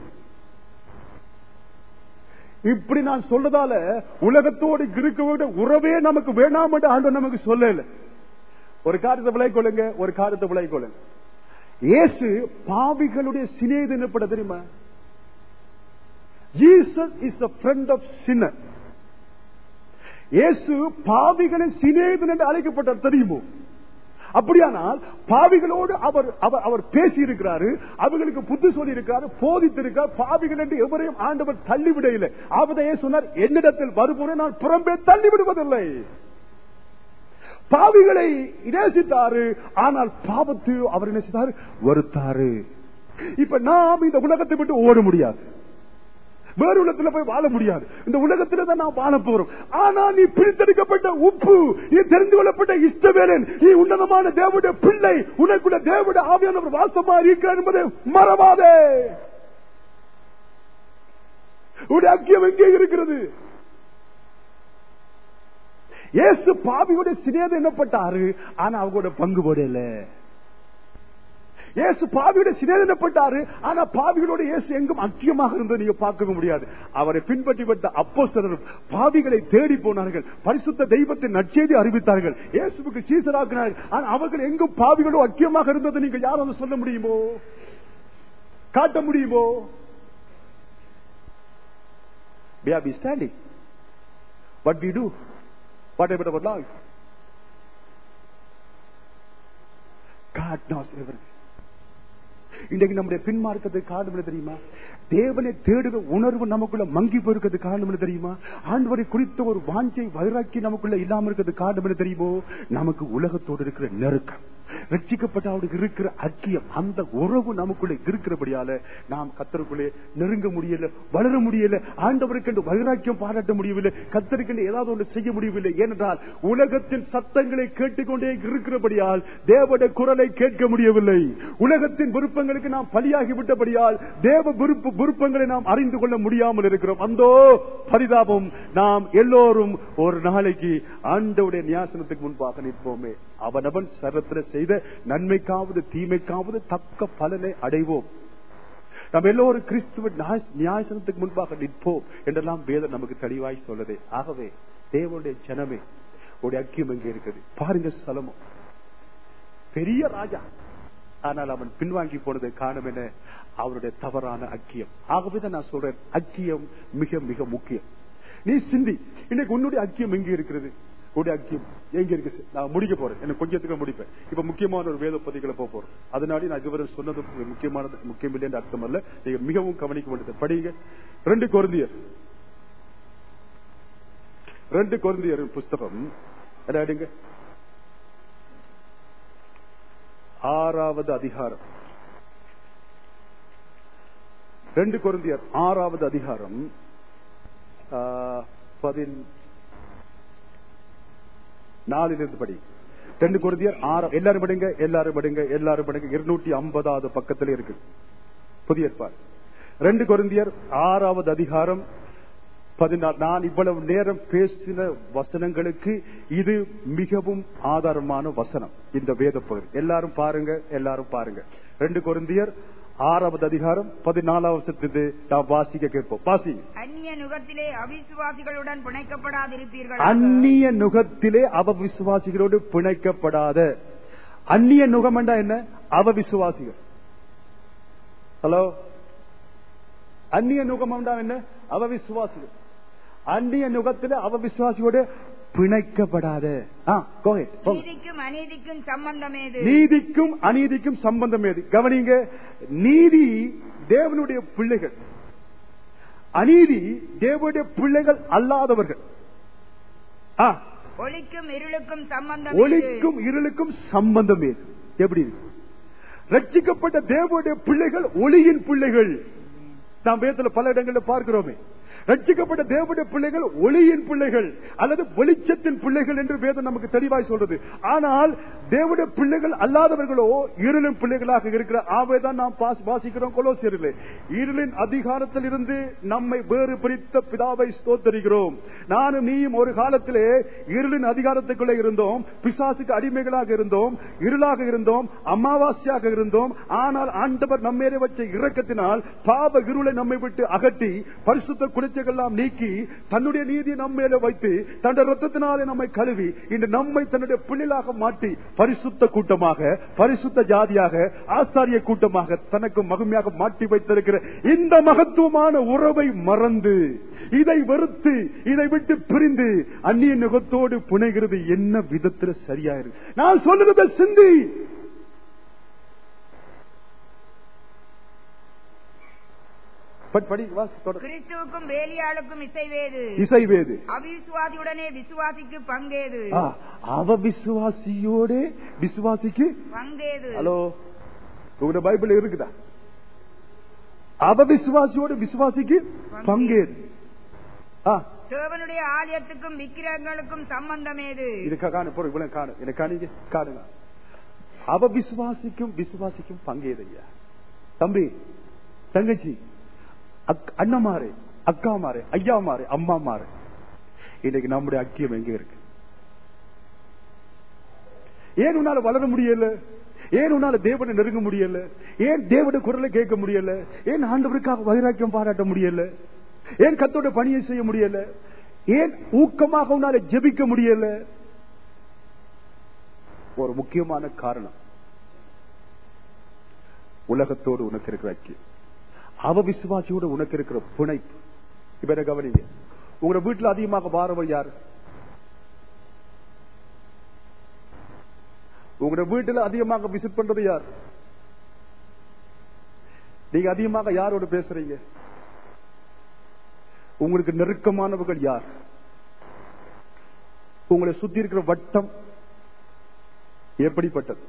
இப்படி நான் சொல்றதால உலகத்தோடு இருக்க விட உறவே நமக்கு வேணாம் என்று ஆண்டவர் நமக்கு சொல்லல ஒரு காரியத்தை விளை கொள்ளுங்க ஒரு காரியத்தை விளை கொள்ளுங்க இயேசு பாவிகளுடைய சிநேகிதப்பட தெரியுமா Jesus is a friend of sinner இயேசு பாவிகளின் சிநேகிதன் என்று அழைக்கப்பட்டார் தெரியுமோ அப்படியானால் பாவிகளோடு அவர் அவர் அவர் பேசி இருக்கிறாரு அவர்களுக்கு புத்தி சொல்லி இருக்கிறாரு போதித்திருக்கிறார் பாவிகள் என்று எவரையும் ஆண்டவர் தள்ளிவிட இல்லை அவதையே சொன்னார் என்னிடத்தில் வருபோது நான் புறம்பே தள்ளி விடுவதில்லை பாவிகளை நேசித்தாரு ஆனால் பாவத்து அவர் என்ன செய்தாரு வருத்தாரு இப்ப நாம் இந்த உலகத்தை விட்டு ஓட முடியாது வேறு உலகத்துல போய் வாழ முடியாது இந்த உலகத்துல தான் நாம் வாழ போறோம் ஆனா நீ பிரித்தெடுக்கப்பட்ட உப்பு நீ தெரிந்து கொள்ளப்பட்ட இஷ்டவேலன் நீ உன்னதமான தேவனுடைய பிள்ளை உனக்குள்ள தேவனுடைய ஆவியானவர் வாசமா இருக்கிறார் என்பதை மறவாதே உடைய அக்கியம் எங்கே இருக்கிறது இயேசு பாவியோட சிநேதம் என்னப்பட்டாரு ஆனா அவங்களோட பங்கு போடல இயேசு பாவியோட சிநேதனப்பட்டாரு ஆனா பாவிகளோட இயேசு எங்கும் அக்கியமாக இருந்தது நீங்க பார்க்க முடியாது அவரை பின்பற்றி வந்த அப்போஸ்தலரும் பாவிகளை தேடி போனார்கள் பரிசுத்த தெய்வத்தின் நற்செய்தி அறிவித்தார்கள் இயேசுவுக்கு சீசராக்கினார்கள் ஆனா அவர்கள் எங்கும் பாவிகளோ அக்கியமாக இருந்தது நீங்க யாரும் சொல்ல முடியுமோ காட்ட முடியுமோ We are be standing. What we do? What about our life? God knows everything. இன்றைக்கு நம்முடைய பின்மார்க்கத்துக்கு காரணம் என்ன தெரியுமா தேவனை தேடுகிற உணர்வு நமக்குள்ள மங்கி போயிருக்கிறது காரணம் என்ன தெரியுமா ஆண்டவரை குறித்த ஒரு வாஞ்சை வைராக்கி நமக்குள்ள இல்லாம இருக்கிறது காரணம் என்ன தெரியுமோ நமக்கு உலகத்தோடு இருக்கிற நெருக்கம் ரட்சிக்கப்பட்ட அவருக்கு இருக்கிற அக்கியம் அந்த உறவு நமக்குள்ள இருக்கிறபடியால நாம் கத்தருக்குள்ளே நெருங்க முடியல வளர முடியல ஆண்டவருக்கு என்று வைராக்கியம் பாராட்ட முடியவில்லை கத்தருக்கு ஏதாவது ஒன்று செய்ய முடியவில்லை ஏனென்றால் உலகத்தின் சத்தங்களை கேட்டுக்கொண்டே இருக்கிறபடியால் தேவட குரலை கேட்க முடியவில்லை உலகத்தின் விருப்பங்களுக்கு நாம் பலியாகி விட்டபடியால் தேவ விருப்ப விருப்பங்களை நாம் அறிந்து கொள்ள முடியாமல் இருக்கிறோம் அந்தோ பரிதாபம் நாம் எல்லோரும் ஒரு நாளைக்கு ஆண்டவுடைய நியாசனத்துக்கு முன்பாக நிற்போமே அவனவன் சரத்துல செய்த நன்மைக்காவது தீமைக்காவது தக்க பலனை அடைவோம் நாம் எல்லோரும் கிறிஸ்துவ நியாய- நியாயசனத்துக்கு முன்பாக நிற்போம் என்றெல்லாம் வேதம் நமக்கு தெளிவாய் சொல்லதே ஆகவே தேவனுடைய ஜனமே உடைய அக்கியம் எங்கே இருக்குது பாருங்க சலமம் பெரிய ராஜா ஆனால் அவன் பின்வாங்கி போனதை காணும் என அவருடைய தவறான அக்கியம் ஆகவேதான் நான் சொல்றேன் அக்கியம் மிக மிக முக்கியம் நீ சிந்தி இன்னைக்கு உன்னுடைய அக்கியம் எங்கே இருக்கிறது உன்னுடைய அக்கியம் எங்க இருக்கு சார்? நான் முடிக்க போறேன் எனக்கு கொஞ்சத்துக்கு முடிப்பேன் இப்ப முக்கியமான ஒரு வேத பதிகளை போக போறோம் அதனால நான் இதுவரை சொன்னது முக்கியமானது முக்கியம் இல்லை என்று அர்த்தம் அல்ல நீங்க மிகவும் கவனிக்க வேண்டியது படிங்க ரெண்டு குழந்தையர் ரெண்டு குழந்தையர் புஸ்தகம் என்ன எடுங்க ஆறாவது அதிகாரம் ரெண்டு குருந்தியர் ஆறாவது அதிகாரம் ஆ, பதின் நாலிலிருந்து படி ரெண்டு குருந்தியர் ஆறு எல்லாரும் படிங்க எல்லாரும் படிங்க எல்லாரும் படிங்க இருநூற்றி ஐம்பதாவது பக்கத்துல இருக்கு புதிய ஏற்பாடு ரெண்டு குருந்தியர் ஆறாவது அதிகாரம் பதினாறு நான் இவ்வளவு நேரம் பேசின வசனங்களுக்கு இது மிகவும் ஆதாரமான வசனம் இந்த வேத பகுதி எல்லாரும் பாருங்க எல்லாரும் பாருங்க ரெண்டு கொரிந்தியர் ஆறாவது அதிகாரம் பதினாலாவது வசனத்திலிருந்து நாம் வாசிக்க கேட்போம் வாசிங்க அந்நிய நுகத்திலே அவிசுவாசிகளுடன் பிணைக்கப்படாதிருப்பீர்கள் அந்நிய நுகத்திலே அவ விசுவாசிகளோடு பிணைக்கப்படாத அந்நிய நுகம் என்றா என்ன அவ விசுவாசிகள் ஹலோ அந்நிய நுகம் என்றா என்ன அவ விசுவாசிகள் அந்நிய நுகத்திலே அவ விசுவாசியோடு பிணைக்கப்படாத ஆ, go ahead, போங்க. நீதிக்கும் அநீதிக்கும் சம்பந்தமேது நீதிக்கும் அநீதிக்கும் சம்பந்தம் ஏது கவனிங்க நீதி தேவனுடைய பிள்ளைகள் அநீதி தேவனுடைய பிள்ளைகள் அல்லாதவர்கள் ஆ, ஒளிக்கும் இருளுக்கும் சம்பந்தம் ஒளிக்கும் இருளுக்கும் சம்பந்தம் ஏது எப்படி இருக்கு ரட்சிக்கப்பட்ட தேவனுடைய பிள்ளைகள் ஒளியின் பிள்ளைகள் நாம் வேதத்துல பல இடங்களில் பார்க்கிறோமே ரட்சிக்கப்பட்ட தேவனுடைய பிள்ளைகள் ஒளியின் பிள்ளைகள் அல்லது வெளிச்சத்தின் பிள்ளைகள் என்று வேதம் நமக்கு தெளிவாய் சொல்றது ஆனால் தேவனுடைய பிள்ளைகள் அல்லாதவர்களோ இருளின் பிள்ளைகளாக இருக்கிற ஆவேதான் நாம் பாஸ்- வாசிக்கிறோம் கொலோசியரிலே இருளின் அதிகாரத்தில் இருந்து நம்மை வேறு பிரித்த பிதாவை ஸ்தோத்தரிக்கிறோம் நானும் நீயும் ஒரு காலத்திலே இருளின் அதிகாரத்துக்குள்ளே இருந்தோம் பிசாசுக்கு அடிமைகளாக இருந்தோம் இருளாக இருந்தோம் அமாவாசையாக இருந்தோம் ஆனால் ஆண்டவர் நம்மேலே வச்ச இரக்கத்தினால் பாவ இருளை நம்மை விட்டு அகற்றி பரிசுத்த குளிச்சைகள்லாம் நீக்கி தன்னுடைய நீதியை நம்ம மேல வைத்து தன்னுடைய ரத்தத்தினாலே நம்மை கழுவி இன்று நம்மை தன்னுடைய பிள்ளைகளாக மாற்றி பரிசுத்த கூட்டமாக பரிசுத்த ஜாதியாக ஆசாரிய கூட்டமாக தனக்கு மகிமையாக மாற்றி வைத்திருக்கிற இந்த மகத்துவமான உறவை மறந்து இதை வெறுத்து இதை விட்டு பிரிந்து அந்நிய நுகத்தோடு புனைகிறது என்ன விதத்துல சரியா இருக்கு நான் சொல்லுறத சிந்தி பட் படி வாசி தொடர். கிறிஸ்துவுக்கும் வேலியாளுக்கும் இசைவேது இசைவேது அவிசுவாசியுடனே விசுவாசிக்கு பங்கேது ஆ, அவ விசுவாசியோட விசுவாசிக்கு பங்கேது ஹலோ உங்களோட பைபிள் இருக்குதா அவ விசுவாசியோட விசுவாசிக்கு பங்கேது ஆ, தேவனுடைய ஆலயத்துக்கும் விக்கிரகங்களுக்கும் சம்பந்தமேது இது கா- காணு போற இவ்வளவு காணு எனக்கு காணிங்க காணுங்க அவ விசுவாசிக்கும் விசுவாசிக்கும் பங்கேது ஐயா தம்பி தங்கச்சி அக்- அண்ணமாரு அக்காமாரு ஐயாமாரு அம்மாமாரு இன்னைக்கு நம்முடைய ஐக்கியம் எங்க இருக்கு ஏன் உன்னால வளர முடியல ஏன் உன்னால தேவனை நெருங்க முடியல ஏன் தேவனுடைய குரலை கேட்க முடியல ஏன் ஆண்டவருக்காக வைராக்கியம் பாராட்ட முடியல ஏன் கத்தோட பணியை செய்ய முடியல ஏன் ஊக்கமாக உன்னால ஜெபிக்க முடியல ஒரு முக்கியமான காரணம் உலகத்தோடு உனக்கு இருக்கிற ஐக்கியம் அவ விசுவாசியோடு உனக்கு இருக்கிற பிணைப்பு இப்ப என்ன கவனிங்க உங்களோட வீட்டுல அதிகமாக வாரவர் யாரு உங்களோட வீட்டுல அதிகமாக விசிட் பண்றது யார் நீங்க அதிகமாக யாரோட பேசுறீங்க உங்களுக்கு நெருக்கமானவர்கள் யார் உங்களை சுத்தி இருக்கிற வட்டம் எப்படிப்பட்டது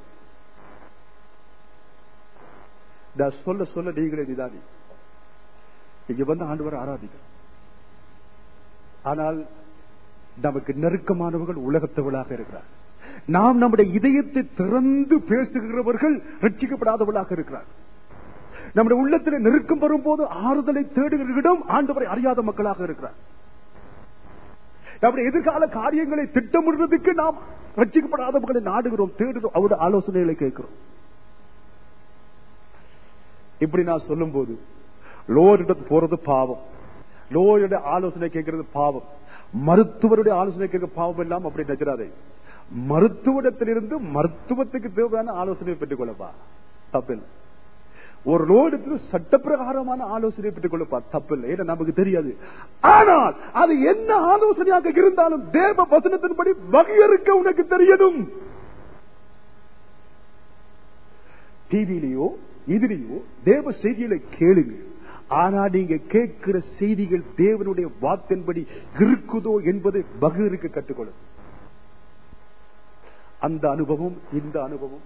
நான் சொல்ல சொல்ல நீங்களே நிதானி இங்க வந்து ஆண்டவர் ஆராதிக்க ஆனால் நமக்கு நெருக்கமானவர்கள் உலகத்தவளாக இருக்கிறார் நாம் நம்முடைய இதயத்தை திறந்து பேசுகிறவர்கள் ரட்சிக்கப்படாதவளாக இருக்கிறார் நம்முடைய உள்ளத்தில் நெருக்கம் வரும்போது ஆறுதலை தேடுகிறவர்களிடம் ஆண்டவரை அறியாத மக்களாக இருக்கிறார் நம்முடைய எதிர்கால காரியங்களை திட்டமிடுறதுக்கு நாம் ரட்சிக்கப்படாதவர்களை நாடுகிறோம் தேடுகிறோம் அவருடைய ஆலோசனைகளை கேட்கிறோம் இப்படி நான் சொல்லும் போது லோரிடம் போறது பாவம் லோரியுடைய ஆலோசனை கேட்கிறது பாவம் மருத்துவருடைய ஆலோசனை கேட்கிற பாவம் எல்லாம் அப்படி நினைச்சிடாதே மருத்துவத்திலிருந்து மருத்துவத்துக்கு தேவையான ஆலோசனை பெற்றுக் கொள்ளப்பா தப்பில்லை ஒரு லோடுக்கு சட்டப்பிரகாரமான ஆலோசனை பெற்றுக் கொள்ளப்பா தப்பில்லை ஏன்னா நமக்கு தெரியாது ஆனால் அது என்ன ஆலோசனையாக இருந்தாலும் தேவ வசனத்தின்படி வகையறுக்க உனக்கு தெரியணும் டிவிலேயோ இதுலயோ தேவ செய்திகளை கேளுங்க ஆனா நீங்க கேட்கிற செய்திகள் தேவனுடைய வாத்தின்படி இருக்குதோ என்பதை வகையறுக்க கற்றுக்கொள்ளும் அந்த அனுபவம் இந்த அனுபவம்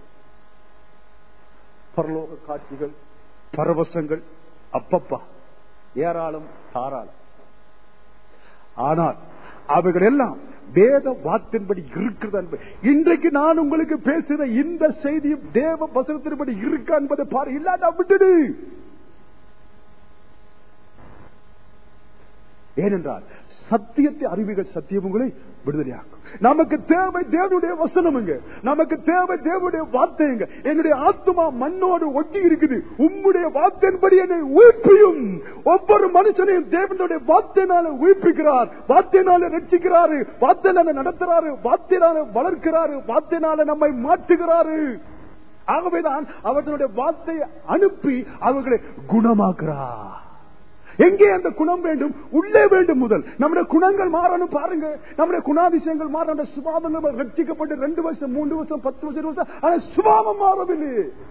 பரலோக காட்சிகள் பரவசங்கள் அப்பப்பா ஏராளம் தாராளம் ஆனால் அவைகள் எல்லாம் வேத வாத்தின்படி இருக்கிறது என்பது இன்றைக்கு நான் உங்களுக்கு பேசுகிற இந்த செய்தியும் தேவ வசனத்தின்படி இருக்கா என்பதை பாரு இல்லாட்டா விட்டுடு ஏனென்றால் சத்தியத்தை அறிவுகள் சத்தியம் உங்களை விடுதலையாக்கும் நமக்கு தேவை தேவனுடைய வசனமுங்க நமக்கு தேவை தேவனுடைய வார்த்தைங்க என்னுடைய ஆத்மா மண்ணோடு ஒட்டி இருக்குது உம்முடைய வார்த்தையின்படி என்னை உயிர்ப்பியும் ஒவ்வொரு மனுஷனையும் தேவனுடைய வார்த்தையினால உயிர்ப்பிக்கிறார் வார்த்தையினால ரட்சிக்கிறாரு வார்த்தையினால நடத்துறாரு வார்த்தையினால வளர்க்கிறாரு வார்த்தையினால நம்மை மாற்றுகிறாரு ஆகவேதான் அவர்களுடைய வார்த்தையை அனுப்பி அவர்களை குணமாக்குறார் எங்கே அந்த குணம் வேண்டும் உள்ளே வேண்டும் முதல் நம்முடைய குணங்கள் மாறணும் பாருங்க நம்முடைய குணாதிசயங்கள் மாறணும் சுபாவங்கள் ரட்சிக்கப்பட்டு ரெண்டு வருஷம் மூன்று வருஷம் பத்து வருஷம் இருபது வருஷம் ஆனா சுபாவம் மாறவில்லை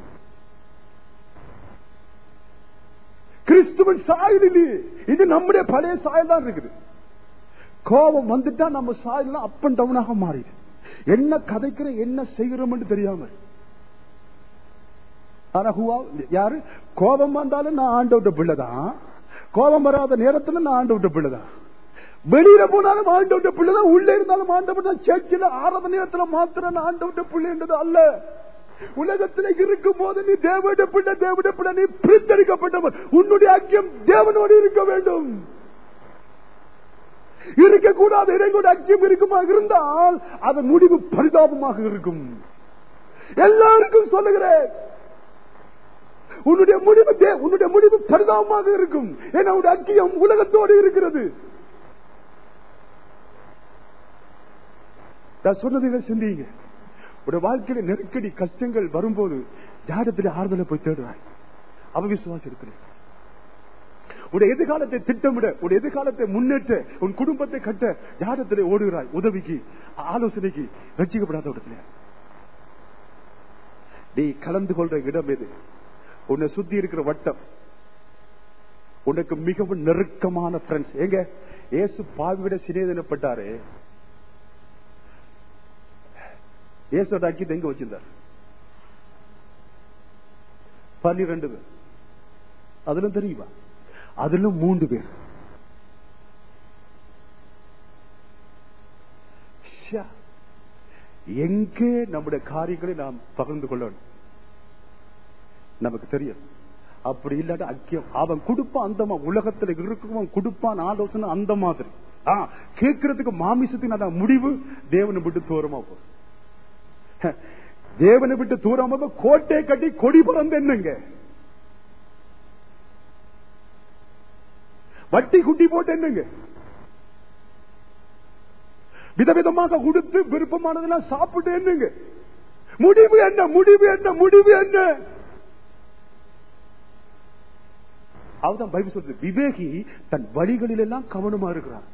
கிறிஸ்துவன் சாயல் இல்லையே இது நம்முடைய பழைய சாயல் தான் இருக்குது கோபம் வந்துட்டா நம்ம சாயல்லாம் அப் அண்ட் டவுனாக மாறிடு என்ன கதைக்கிற என்ன செய்கிறோம்னு தெரியாம ஆனா ஹுவா யாரு கோபம் வந்தாலும் நான் ஆண்டவட்ட பிள்ளைதான் கோபம் வராத நேரத்துல நான் ஆண்டவட்ட பிள்ளைதான் வெளியில போனாலும் ஆண்டவட்ட பிள்ளைதான் உள்ள இருந்தாலும் ஆண்டவன் தான் சேர்ச்சில ஆறாத நேரத்துல மாத்திரம் நான் ஆண்டவட்ட பிள்ளைன்றது அல்ல உலகத்துல இருக்கும் போது நீ தேவட பிள்ளை தேவட பிள்ளை நீ பிரித்தெடுக்கப்பட்டவன் உன்னுடைய ஐக்கியம் தேவனோடு இருக்க வேண்டும் இருக்கக்கூடாது இறைவனுடைய ஐக்கியம் இருக்குமா இருந்தால் அதன் முடிவு பரிதாபமாக இருக்கும் எல்லாருக்கும் சொல்லுகிறேன் உன்னுடைய முடிவு தே- உன்னுடைய முடிவு பரிதாபமாக இருக்கும் ஏன்னா உன்னுடைய ஐக்கியம் உலகத்தோடு இருக்கிறது நான் சொன்னதை சிந்திங்க உடைய வாழ்க்கையில நெருக்கடி கஷ்டங்கள் வரும்போது ஜாடத்துல ஆறுதலை போய் தேடுவாய் அவவிசுவாசம் இருக்கிறேன் உடைய எதிர்காலத்தை திட்டமிட உடைய எதிர்காலத்தை முன்னேற்ற உன் குடும்பத்தை கட்ட ஜாடத்திலே ஓடுகிறாய் உதவிக்கு ஆலோசனைக்கு ரட்சிக்கப்படாத இடத்துல நீ கலந்து கொள்ற இடம் எது உன்னை சுத்தி இருக்கிற வட்டம் உனக்கு மிகவும் நெருக்கமான ஃப்ரெண்ட்ஸ் எங்க இயேசு பாவிவிட சிநேதனப்பட்டாரு இயேசோட அக்கியத்தை எங்க வச்சிருந்தார் பன்னிரண்டு பேர் அதுல தெரியுமா அதுல மூன்று பேர் ஷா. எங்கே நம்முடைய காரியங்களை நாம் பகிர்ந்து கொள்ளணும் நமக்கு தெரியும் அப்படி இல்லாட்ட அக்கியம் அவன் கொடுப்பான் அந்த மா- உலகத்துல இருக்கவன் கொடுப்பான் ஆலோசனை அந்த மாதிரி ஆ, கேட்கறதுக்கு மாமிசத்தின் அந்த முடிவு தேவனை விட்டு தூரமா போ தேவனை விட்டு தூரமா போ, கோட்டை கட்டி கொடி பறந்து என்னங்க வட்டி குட்டி போட்டு என்னங்க விதவிதமாக உடுத்து விருப்பமானதெல்லாம் சாப்பிட்டு என்னங்க முடிவு என்ன முடிவு என்ன முடிவு என்ன அவதான் பைபிள் சொல்றது விவேகி தன் வழிகளில் எல்லாம் கவனமா இருக்கிறான்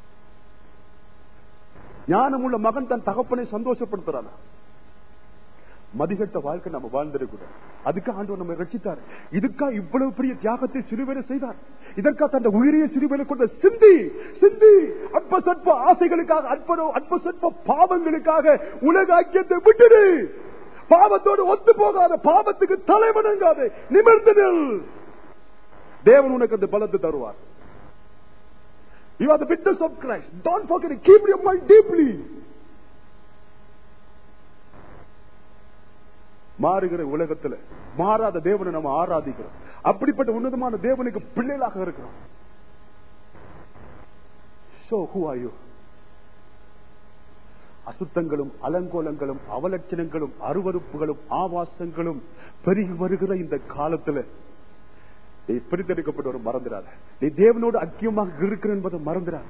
ஞானமுள்ள மகன் தன் தகப்பனை சந்தோஷப்படுத்துறானா மதிகட்ட வாழ்க்கை நம்ம வாழ்ந்திருக்கிறோம் அதுக்கு ஆண்டவர் நம்ம ரட்சித்தார் இதுக்கா இவ்வளவு பெரிய தியாகத்தை சிறுவேலை செய்தார் இதற்கா தன் உயிரிய சிறுவேலை கொண்ட சிந்தி சிந்தி அற்ப சற்ப ஆசைகளுக்காக அற்ப அற்ப சற்ப பாவங்களுக்காக உலக ஐக்கியத்தை விட்டுடு பாவத்தோடு ஒத்து போகாத பாவத்துக்கு தலை வணங்காத நிமிர்ந்து நில் தேவன் உனக்கு அந்த பலத்தை தருவார் You are the witness of Christ. Don't forget it. Keep your mind deeply. மாறுகிற உலகத்துல மாறாத தேவனை நம்ம ஆராதிக்கிறோம் அப்படிப்பட்ட உன்னதமான தேவனுக்கு பிள்ளைகளாக இருக்கிறோம் So who are you? அசுத்தங்களும் அலங்கோலங்களும் அவலட்சணங்களும் அருவறுப்புகளும் ஆபாசங்களும் பெருகி வருகிற இந்த காலத்துல நீ பிரித்தெடுக்கப்பட்ட ஒரு மறந்துடாத நீ தேவனோடு ஐக்கியமாக இருக்கிற என்பதை மறந்துடாத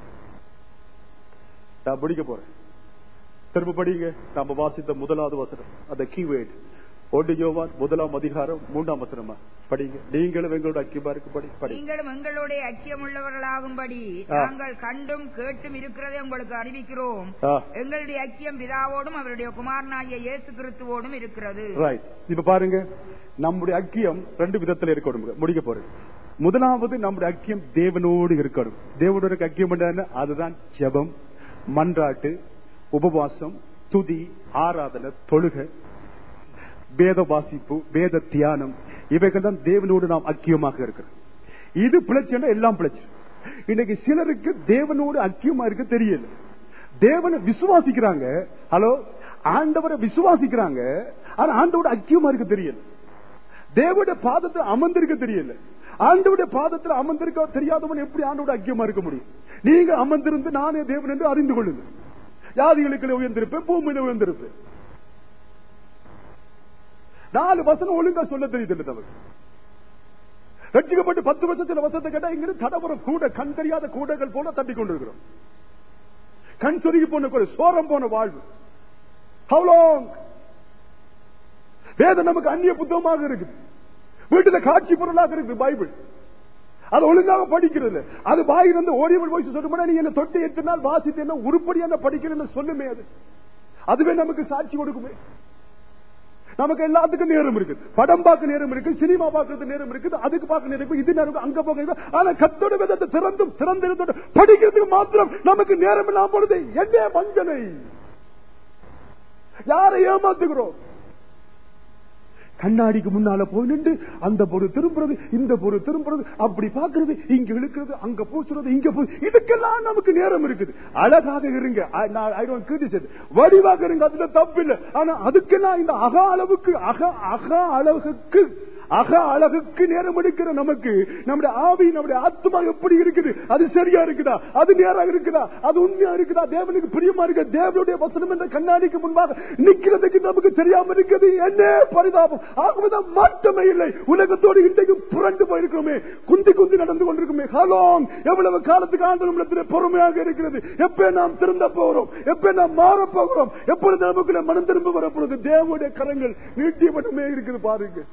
நான் படிக்க போறேன் திரும்ப படிங்க நாம வாசித்த முதலாவது வசனம் அந்த கீவேர்ட் ஒன்று யோவான் முதலாம் அதிகாரம் மூன்றாம் வசனமா படிங்க நீங்களும் எங்களோட ஐக்கியமா இருக்கு படி படி நீங்களும் எங்களுடைய ஐக்கியமுள்ளவர்களாகும்படி ஆ. நாங்கள் கண்டும் கேட்டும் இருக்கிறதை உங்களுக்கு அறிவிக்கிறோம் ஆ. எங்களுடைய ஐக்கியம் பிதாவோடும் அவருடைய குமாரனாகிய இயேசு கிறிஸ்துவோடும் இருக்கிறது ரைட் இப்ப பாருங்க நம்முடைய ஐக்கியம் ரெண்டு விதத்துல இருக்கணும் முடிக்க போறேன் முதலாவது நம்முடைய ஐக்கியம் தேவனோடு இருக்கணும் தேவனோட ஐக்கியம் என்ன அதுதான் ஜெபம் மன்றாட்டு உபவாசம் துதி ஆராதனை தொழுகை வேத வாசிப்பு வேத தியானம் இவைகள் தான் தேவனோடு நாம் ஐக்கியமாக இருக்கிறோம் இது பிழைச்சுன்னா எல்லாம் பிழைச்சு இன்னைக்கு சிலருக்கு தேவனோடு ஐக்கியமா இருக்க தெரியல தேவனை விசுவாசிக்கிறாங்க ஹலோ ஆண்டவரை விசுவாசிக்கிறாங்க ஆனா ஆண்டவோட ஐக்கியமா இருக்க தெரியல தேவனுடைய பாதத்தை அமர்ந்திருக்க தெரியல ஆண்டவுடைய பாதத்தில் அமர்ந்திருக்க தெரியாதவன் எப்படி ஆண்டோட ஐக்கியமா இருக்க முடியும் நீங்க அமர்ந்திருந்து நானே தேவன் என்று அறிந்து கொள்ளுங்க ஜாதிகளுக்குள்ள உயர்ந்திருப்பேன் பூமியில உயர்ந்திருப்பேன் நாலு வசனம் ஒழுங்கா சொல்ல தெரியுது நமக்கு ரட்சிக்கப்பட்டு பத்து வருஷத்துல வசத்தை கேட்டா இங்க தடபுறம் கூட கண் தெரியாத கூடங்கள் போல தட்டி கொண்டிருக்கிறோம் கண் சொருகி போன கூட சோரம் போன வாழ்வு How long? வேதம் நமக்கு அந்நிய புத்தகமாக இருக்குது வீட்டுல காட்சி பொருளாக இருக்குது பைபிள் அது ஒழுங்காக படிக்கிறது இல்ல. அது வாயிலிருந்து ஓடியவள் போய் சொல்லுமா நீ என்ன தொட்டு எத்தனை நாள் வாசித்து என்ன உருப்படியான படிக்கிறேன்னு சொல்லுமே அது அதுவே நமக்கு சாட்சி கொடுக்குமே நமக்கு எல்லாத்துக்கும் நேரம் இருக்குது படம் பார்க்க நேரம் இருக்கு சினிமா பார்க்கறது நேரம் இருக்குது அதுக்கு பார்க்க நேரம் இருக்கு இது நேரம் இருக்கு, அங்க போக இருக்கு. ஆனா கத்தோட வேதத்தை திறந்தும் திறந்திருந்தோட படிக்கிறதுக்கு மாத்திரம் நமக்கு நேரம் இல்லாம பொழுது என்ன வஞ்சனை யாரை ஏமாத்துகிறோம் கண்ணாடிக்கு முன்னால போய் நின்று அந்த பொருள் திரும்புறது இந்த பொருள் திரும்புறது அப்படி பாக்குறது இங்க இழுக்கிறது அங்க பூசுறது இங்க பூ இதுக்கெல்லாம் நமக்கு நேரம் இருக்குது அழகாக இருங்க I- நான் I don't criticize. வடிவாக இருங்க அதுல தப்பு இல்லை ஆனா அதுக்கெல்லாம் இந்த அக அளவுக்கு அக அக அளவுக்கு அக அழகுக்கு நேரம் எடுக்கிற நமக்கு நம்முடைய ஆவி நம்முடைய ஆத்மா எப்படி இருக்குது அது சரியா இருக்குதா அது நேரா இருக்குதா அது உண்மையா இருக்குதா தேவனுக்கு பிரியமா இருக்க தேவனுடைய வசனம் என்ற கண்ணாடிக்கு முன்பாக நிக்கிறதுக்கு நமக்கு தெரியாம இருக்குது என்ன பரிதாபம் ஆகவேதான் மாற்றமே இல்லை உலகத்தோடு இன்றைக்கு புரண்டு போயிருக்கிறோமே குந்தி குந்தி நடந்து கொண்டிருக்கோமே ஹலோங் எவ்வளவு காலத்துக்கு ஆண்டு நம்மிடத்தில் பொறுமையாக இருக்கிறது எப்ப நாம் திருந்த போகிறோம் எப்ப நாம் மாற போகிறோம் எப்பொழுது நமக்கு மனம் திரும்ப வரப்போறது தேவனுடைய கரங்கள் நீட்டிய மட்டுமே இருக்குது பாருங்க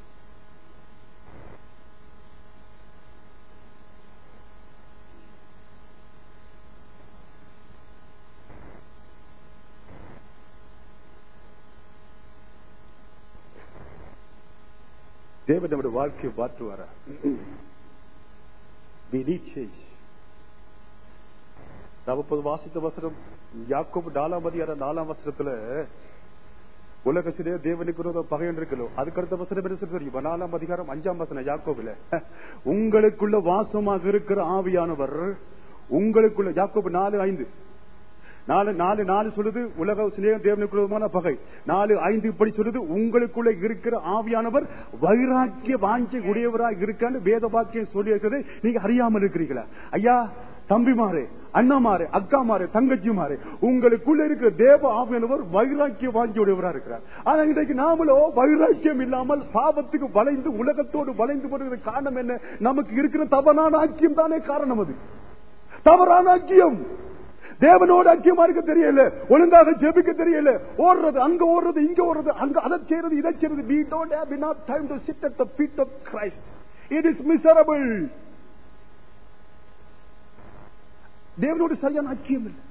தேவன் நம்முடைய வாழ்க்கையை மாற்றுவாரா We need change. நாம் இப்போது வாசித்த வசனம் யாக்கோபு நாலாம் அதிகாரம் நாலாம் வசனத்துல உலகத்திலே தேவனுக்கு விரோத பகையன் இருக்கலோ அதுக்கு அடுத்த வசனம் என்ன சொல்றது தெரியுமா? நாலாம் அதிகாரம் அஞ்சாம் வசனம் யாக்கோபுல உங்களுக்குள்ள வாசமாக இருக்கிற ஆவியானவர் உங்களுக்குள்ள யாக்கோபு நாலு ஐந்து நாலு நாலு நாலு சொல்லுது உலக சிநேகம் தேவனுக்கு விரோதமான பகை நாலு ஐந்து இப்படி சொல்லுது உங்களுக்குள்ள இருக்கிற ஆவியானவர் வைராக்கிய வாஞ்சை உடையவராக இருக்கான்னு வேத வாக்கியம் சொல்லி இருக்கிறது நீங்க அறியாமல் இருக்கிறீங்களா ஐயா தம்பிமாரே அண்ணாமாரே அக்காமாரே தங்கச்சிமாரே உங்களுக்குள்ள இருக்கிற தேவ ஆவியானவர் வைராக்கிய வாஞ்சி உடையவரா இருக்கிறார் ஆனா இன்றைக்கு நாமளோ வைராக்கியம் இல்லாமல் பாவத்துக்கு வளைந்து உலகத்தோடு வளைந்து போடுறது காரணம் என்ன நமக்கு இருக்கிற தவறான ஐக்கியம் தானே காரணம் அது தவறான ஐக்கியம் தேவனோட ஐக்கியமா இருக்க தெரியல ஒழுங்காக ஜெபிக்க தெரியல ஓடுறது அங்க ஓடுறது இங்க ஓடுறது அங்க அதை செய்யறது இதை செய்யறது we don't have enough time to sit at the feet of Christ it is miserable தேவனோடு சரியான ஐக்கியம் இல்லை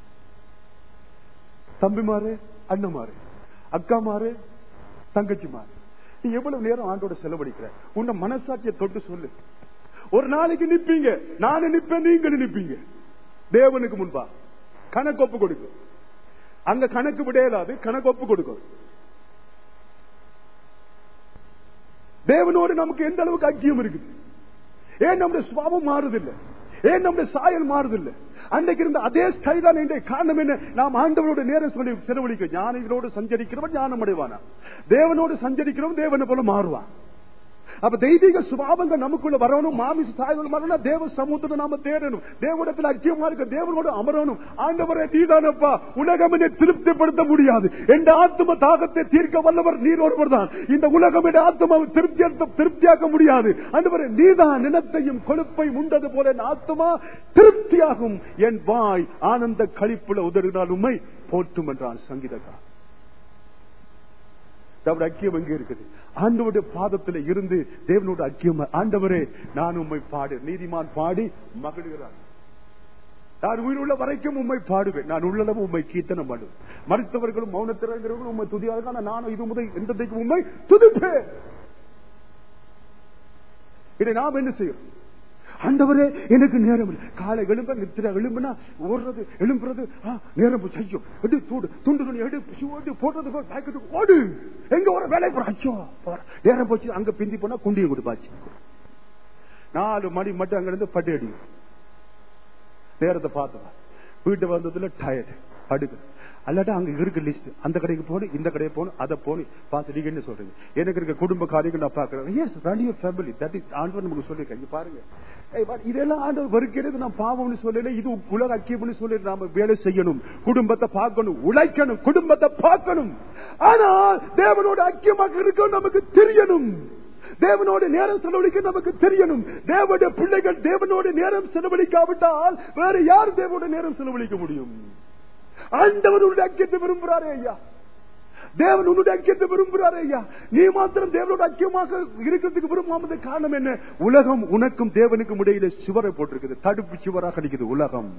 தம்பிமாரு அண்ணமாரு அக்காமாரு தங்கச்சிமாரு நீ எவ்வளவு நேரம் ஆண்டோட செலவழிக்கிற உன்னை மனசாட்சியை தொட்டு சொல்லு ஒரு நாளைக்கு நிப்பீங்க நானும் நிப்பேன் நீங்களும் நிப்பீங்க தேவனுக்கு முன்பா கணக்கு ஒப்பு கொடுக்கும் அங்க கணக்கு விடையலாது கணக்கு ஒப்பு கொடுக்கும் தேவனோடு நமக்கு எந்த அளவுக்கு ஐக்கியம் இருக்குது ஏன் நம்முடைய சுவாபம் மாறுதில்லை ஏன் நம்முடைய சாயல் மாறுதில்லை அன்றைக்கு இருந்த அதே ஸ்டைல் தான் இன்றைய காரணம் என்ன நாம் ஆண்டவரோட நேரம் சொல்லி செலவழிக்க ஞானிகளோடு சஞ்சரிக்கிறவன் ஞானம் அடைவானா தேவனோடு சஞ்சரிக்கிறவன் தேவனை போல மாறுவான் அப்ப தெய்வீக சுபாவங்கள் நமக்குள்ள வரணும் மாமிச சாய்கள் வரணும் தேவ சமூகத்தை நாம தேடணும் தேவனிடத்தில் ஐக்கியமா இருக்க தேவனோடு அமரணும் ஆண்டவரே நீதானப்பா உலகம் என்னை திருப்திப்படுத்த முடியாது எந்த ஆத்ம தாகத்தை தீர்க்க வல்லவர் நீர் ஒருவர் தான் இந்த உலகம் என் ஆத்மாவை திருப்தி திருப்தியாக்க முடியாது ஆண்டவரே நீதான் நிலத்தையும் கொழுப்பையும் உண்டது போல என் ஆத்மா திருப்தியாகும் என் வாய் ஆனந்த கழிப்புல உதறினால் உண்மை போற்றும் என்றான் சங்கீதக்காரன் நம்முடைய ஐக்கியம் எங்க இருக்குது ஆண்டவருடைய பாதத்தில் இருந்து தேவனோட ஐக்கியம் ஆண்டவரே நான் உண்மை பாடு நீதிமான் பாடி மகிழ்கிறார் நான் உயிருள்ள வரைக்கும் உண்மை பாடுவேன் நான் உள்ளளவு உண்மை கீர்த்தனம் பாடுவேன் மருத்துவர்களும் மௌனத்திறங்கிறவர்களும் உண்மை துதியாக நானும் இது முதல் எந்ததைக்கு உண்மை துதிப்பேன் இதை நாம் என்ன செய்யும் ஆண்டவரே எனக்கு நேரம் இல்லை காலை எழும்ப நித்திர எழும்புனா ஓடுறது எழும்புறது ஆ, நேரம் போச்சு ஐயோ எடு தூடு துண்டு துணி எடு ஓடு போடுறது போ, பாக்கெட்டு ஓடு எங்க ஒரு வேலை போற ஐயோ போற நேரம் போச்சு அங்க பிந்தி போனா குண்டியை கொடுப்பாச்சு நாலு மணி மட்டும் அங்க இருந்து பட்டு அடியும் நேரத்தை பார்த்தவா வீட்டு வந்ததுல டயர்ட் படுக்க அல்லாட்டா அங்க இருக்கு லிஸ்ட் அந்த கடைக்கு போகணும் இந்த கடைக்கு போகணும் அதை போகணும் பாஸ் நீங்க என்ன சொல்றீங்க எனக்கு இருக்க குடும்ப காரியங்கள் நான் பாக்குறேன் yes run your family that is ஆண்டவர் நமக்கு சொல்லியிருக்கேன் இங்க பாருங்க ஏய், but இதெல்லாம் ஆண்டவர் வெறுக்கிறது நான் பாவம்னு சொல்லல இது உலக அக்கியம்னு சொல்லி நாம வேலை செய்யணும் குடும்பத்தை பார்க்கணும் உழைக்கணும் குடும்பத்தை பார்க்கணும் ஆனால் தேவனோட ஐக்கியமாக இருக்க நமக்கு தெரியணும் தேவனோட நேரம் செலவழிக்க நமக்கு தெரியணும் தேவனுடைய பிள்ளைகள் தேவனோட நேரம் செலவழிக்காவிட்டால் வேற யார் தேவனோட நேரம் செலவழிக்க முடியும் ஆண்டவர் உன்னுடைய ஐக்கியத்தை விரும்புகிறாரே ஐயா தேவன் உன்னுடைய ஐக்கியத்தை விரும்புகிறாரே ஐயா நீ மாத்திரம் தேவனோட ஐக்கியமாக இருக்கிறதுக்கு விரும்பாமது காரணம் என்ன உலகம் உனக்கும் தேவனுக்கும் இடையில சுவரை போட்டிருக்குது தடுப்பு சுவராக நிற்குது உலகம்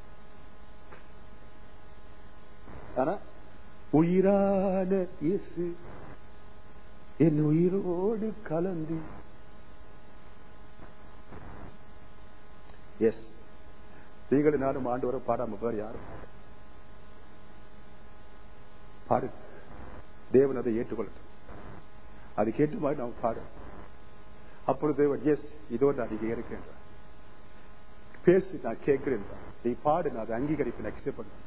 ஆனா உயிரான இயேசு என் உயிரோடு கலந்து எஸ் நீங்கள் நானும் ஆண்டவரை பாடாம பேர் யாரும் பாடு தேவன் அதை ஏற்றுக்கொள்ளட்டும் அது கேட்டு மாதிரி நாம் பாடு அப்பொழுது தேவன் எஸ் இதோடு நான் இங்க இருக்கேன் பேசு நான் கேட்கிறேன் நீ பாடு நான் அதை அங்கீகரிப்பேன் அக்செப்ட் பண்ணுவேன்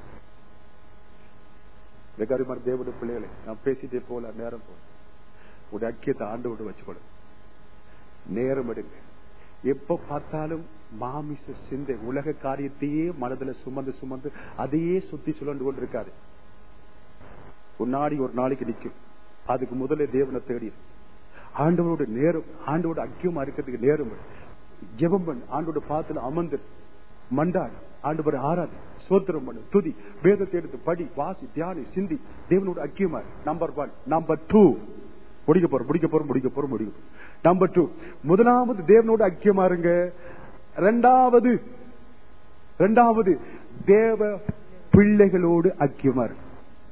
வெகாரிமார் தேவனுடைய பிள்ளைகளை நான் பேசிட்டே போல நேரம் போல உடைய ஐக்கியத்தை ஆண்டு விட்டு வச்சுக்கொடு நேரம் எடுங்க எப்ப பார்த்தாலும் மாமிச சிந்தை உலக காரியத்தையே மனதுல சுமந்து சுமந்து அதையே சுத்தி சுழண்டு கொண்டு இருக்காது உன்னாடி ஒரு நாளைக்கு நிக்கும் அதுக்கு முதல்ல தேவனை தேடி இரு. ஆண்டவரோட நேரம் ஆண்டோட ஐக்கியமா இருக்கிறதுக்கு நேரம் எடு. ஜெபம் பண்ணு ஆண்டோட பாத்துல அமர்ந்து மண்டாடு ஆண்டவரை ஆராதி சோத்திரம் பண்ணு துதி வேதத்தை எடுத்து படி வாசி தியானி சிந்தி தேவனோட ஐக்கியமா நம்பர் ஒன் நம்பர் டூ முடிக்க போறோம் முடிக்க போறோம் முடிக்க போறோம் முடிக்க போறோம் நம்பர் டூ முதலாவது தேவனோட ஐக்கியமா இருங்க ரெண்டாவது ரெண்டாவது தேவ பிள்ளைகளோடு ஐக்கியமா இருங்க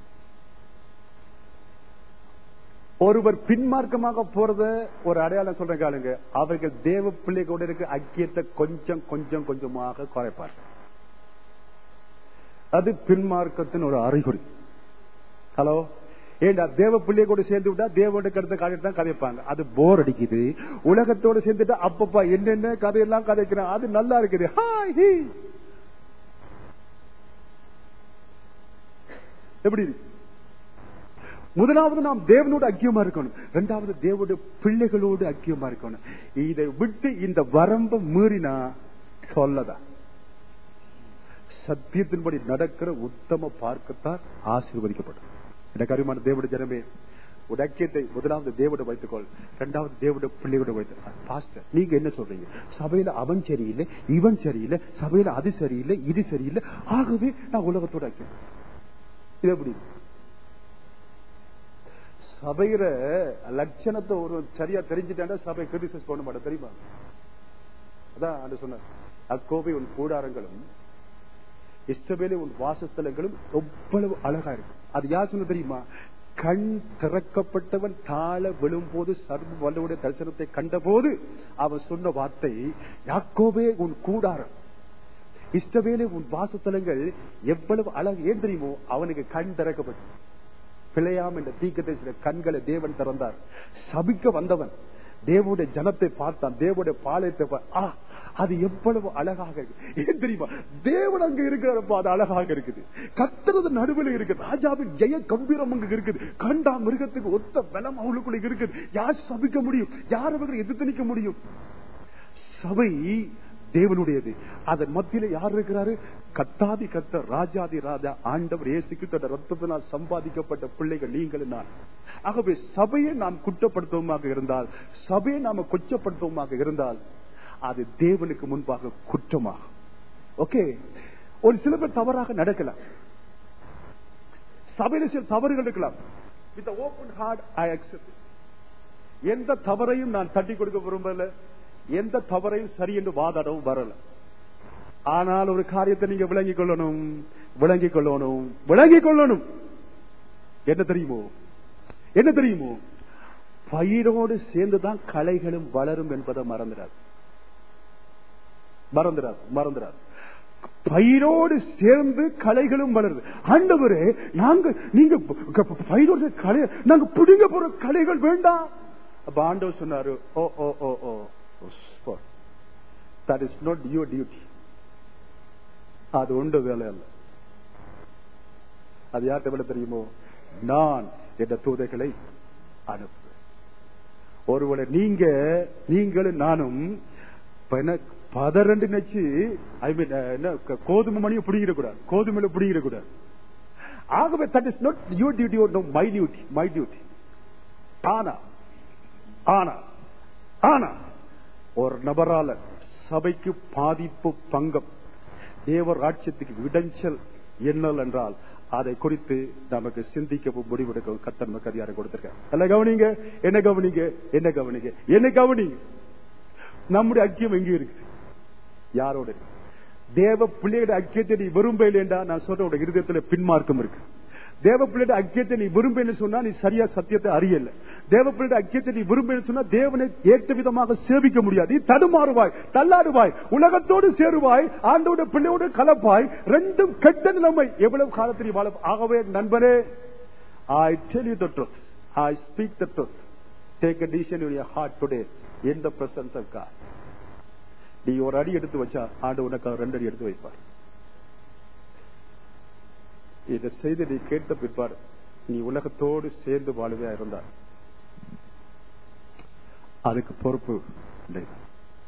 ஒருவர் பின்மார்க்கமாக போறத ஒரு அடையாளம் சொல்றேன் காலுங்க அவர்கள் தேவ பிள்ளைகளோட இருக்க ஐக்கியத்தை கொஞ்சம் கொஞ்சம் கொஞ்சமாக குறைப்பார் அது பின்மார்க்கத்தின் ஒரு அறிகுறி ஹலோ ஏண்டா தேவ பிள்ளைய கூட சேர்ந்து விட்டா தேவோட கருத்த காரியத்தை தான் கதைப்பாங்க அது போர் அடிக்குது உலகத்தோட சேர்ந்துட்டா அப்பப்பா என்னென்ன கதையெல்லாம் கதைக்கிறேன் அது நல்லா இருக்குது ஹாய் ஹீ. எப்படி இருக்கு முதலாவது நாம் தேவனோடு ஐக்கியமா இருக்கணும் இரண்டாவது தேவனுடைய பிள்ளைகளோடு ஐக்கியமா இருக்கணும் இதை விட்டு இந்த வரம்ப மீறினா சொல்லதா சத்தியத்தின்படி நடக்கிற உத்தம பார்க்கத்தான் ஆசீர்வதிக்கப்படும் எனக்கு அருமான தேவனுடைய ஜனமே ஒரு ஐக்கியத்தை முதலாவது தேவோட வைத்துக்கொள் இரண்டாவது தேவோட பிள்ளையோட வைத்து பாஸ்டர் நீங்க என்ன சொல்றீங்க சபையில அவன் சரியில்லை இவன் சரியில்லை சபையில அது சரியில்லை இது சரியில்லை ஆகவே நான் உலகத்தோட ஐக்கியம் இது எப்படி சபையில லட்சணத்தை ஒரு சரியா தெரிஞ்சுட்டா சபை கிரிட்டிசைஸ் பண்ண மாட்டேன் தெரியுமா அதான் ஆண்டு சொன்னார் அக்கோவை உன் கூடாரங்களும் இஷ்டவேலை உன் வாசஸ்தலங்களும் எவ்வளவு அழகா இருக்கும் அது யார் சொன்ன தெரியுமா கண் திறக்கப்பட்டவன் தாழ விழும்போது சர்வ வல்லவுடைய தரிசனத்தை கண்டபோது அவன் சொன்ன வார்த்தை யாக்கோவே உன் கூடாரம் இஷ்டவேலை உன் வாசத்தலங்கள் எவ்வளவு அழகு ஏன் தெரியுமோ அவனுக்கு கண் திறக்கப்பட்டது பிழையாம் என்ற தீக்கத்தை கண்களை தேவன் திறந்தார் சபிக்க வந்தவன் தேவோட ஜனத்தை பார்த்தான் தேவோட பாளையத்தை பா- ஆ, அது எவ்வளவு அழகாக இருக்கு ஏன் தெரியுமா தேவன் அங்க இருக்கிறப்ப அது அழகாக இருக்குது கத்துறது நடுவில் இருக்குது ராஜாவின் ஜெய கம்பீரம் அங்க இருக்குது கண்டா மிருகத்துக்கு ஒத்த பலம் அவளுக்குள்ள இருக்குது யார் சபிக்க முடியும் யார் அவர்களை எதிர்த்து நிற்க முடியும் சபை தேவனுடையது அதன் மத்தியில யார் இருக்கிறாரு கத்தாதி கத்த ராஜாதி ராஜா ஆண்டவர் இயேசுக்கு தன் ரத்தத்தினால் சம்பாதிக்கப்பட்ட பிள்ளைகள் நீங்கள் நான் ஆகவே சபையை நாம் குற்றப்படுத்தவுமாக இருந்தால் சபையை நாம கொச்சப்படுத்தவுமாக இருந்தால் அது தேவனுக்கு முன்பாக குற்றமாகும் ஓகே ஒரு சில பேர் தவறாக நடக்கலாம் சபையில சில தவறுகள் இருக்கலாம் with open heart I accept எந்த தவறையும் நான் தட்டி கொடுக்க விரும்பல எந்த தவறையும் சரி என்று வாதாடவும் வரல ஆனால் ஒரு காரியத்தை நீங்க விளங்கிக் கொள்ளணும் விளங்கிக் கொள்ளணும் விளங்கிக் கொள்ளணும் என்ன தெரியுமோ என்ன தெரியுமோ பயிரோடு சேர்ந்துதான் களைகளும் வளரும் என்பதை மறந்துடாது மறந்துடாது மறந்துடாது பயிரோடு சேர்ந்து களைகளும் வளருது ஆண்டவரே நாங்க நீங்க ப- ப- பயிரோடு சேர்ந்து களை நாங்க பிடிங்க போற களைகள் வேண்டாம் அப்ப ஆண்டவர் சொன்னாரு oh oh oh oh that is not your duty அது உண்டு வேலை அல்ல அது யார்கிட்ட விட தெரியுமோ நான் என்ற தூதைகளை அனுப்புவேன் ஒருவேளை நீங்க நீங்களும் நானும் இப்ப என்ன பதறண்டு நச்சு ஐ மீன் என்ன க- கோதுமை மணியை பிடிங்கிட கூடாது கோதுமையில பிடிங்கிட கூடாது ஆகவே that is not you duty no my duty my duty ஆனா ஆனா ஆனா ஒரு நபரால சபைக்கு பாதிப்பு பங்கம் தேவர் ராட்சியத்துக்கு விடஞ்சல் என்னல் என்றால் அதை குறித்து நமக்கு சிந்திக்கவும் முடிவெடுக்கவும் கத்தன் நமக்கு அதிகாரம் கொடுத்திருக்காங்க அல்ல கவனிங்க என்ன கவனிங்க என்ன கவனிங்க என்ன கவனிங்க நம்முடைய ஐக்கியம் எங்க இருக்கு யாரோட இருக்கு தேவ பிள்ளையோட ஐக்கியத்தை நீ விரும்பலைண்டா நான் சொல்ற உடைய இருதயத்துல பின்மார்க்கம் இருக்கு தேவ பிள்ளையோட ஐக்கியத்தை நீ விரும்பேன்னு சொன்னா நீ சரியா சத்தியத்தை அறியல தேவ பிள்ளையோட ஐக்கியத்தை நீ விரும்பேன்னு சொன்னா தேவனை ஏற்ற விதமாக சேவிக்க முடியாது நீ தடுமாறுவாய் தள்ளாடுவாய் உலகத்தோடு சேருவாய் ஆண்டோட பிள்ளையோடு கலப்பாய் ரெண்டும் கெட்ட நிலைமை எவ்வளவு காலத்தில் நீ வாழ ஆகவே நண்பனே I tell you the truth. I speak the truth. Take a decision in your heart today in the presence of God. நீ ஒரு அடி எடுத்து வச்சா ஆண்டு உனக்கு ரெண்டு அடி எடுத்து வைப்பார் இதை செய்து நீ கேட்ட பிற்பாடு நீ உலகத்தோடு சேர்ந்து வாழுவையா இருந்தார் அதுக்கு பொறுப்பு நீதான்.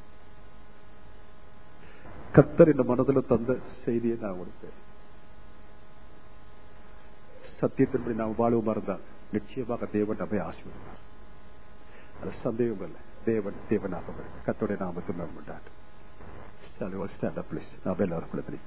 கத்தர் இந்த மனதில் தந்த செய்தியை நான் உங்களுக்கு பேசுறேன் சத்தியத்தின்படி நாம் வாழ்வுமா இருந்தால் நிச்சயமாக தேவன் நம்மை ஆசீர்வதிப்பார் அது சந்தேகம் இல்லை தேவன் தேவனாக கத்தோடைய நாமத்தில் நம்பட்டார் ஸ்டாண்ட் அப் பிளீஸ் நாம் எல்லாரும் குளத்தில்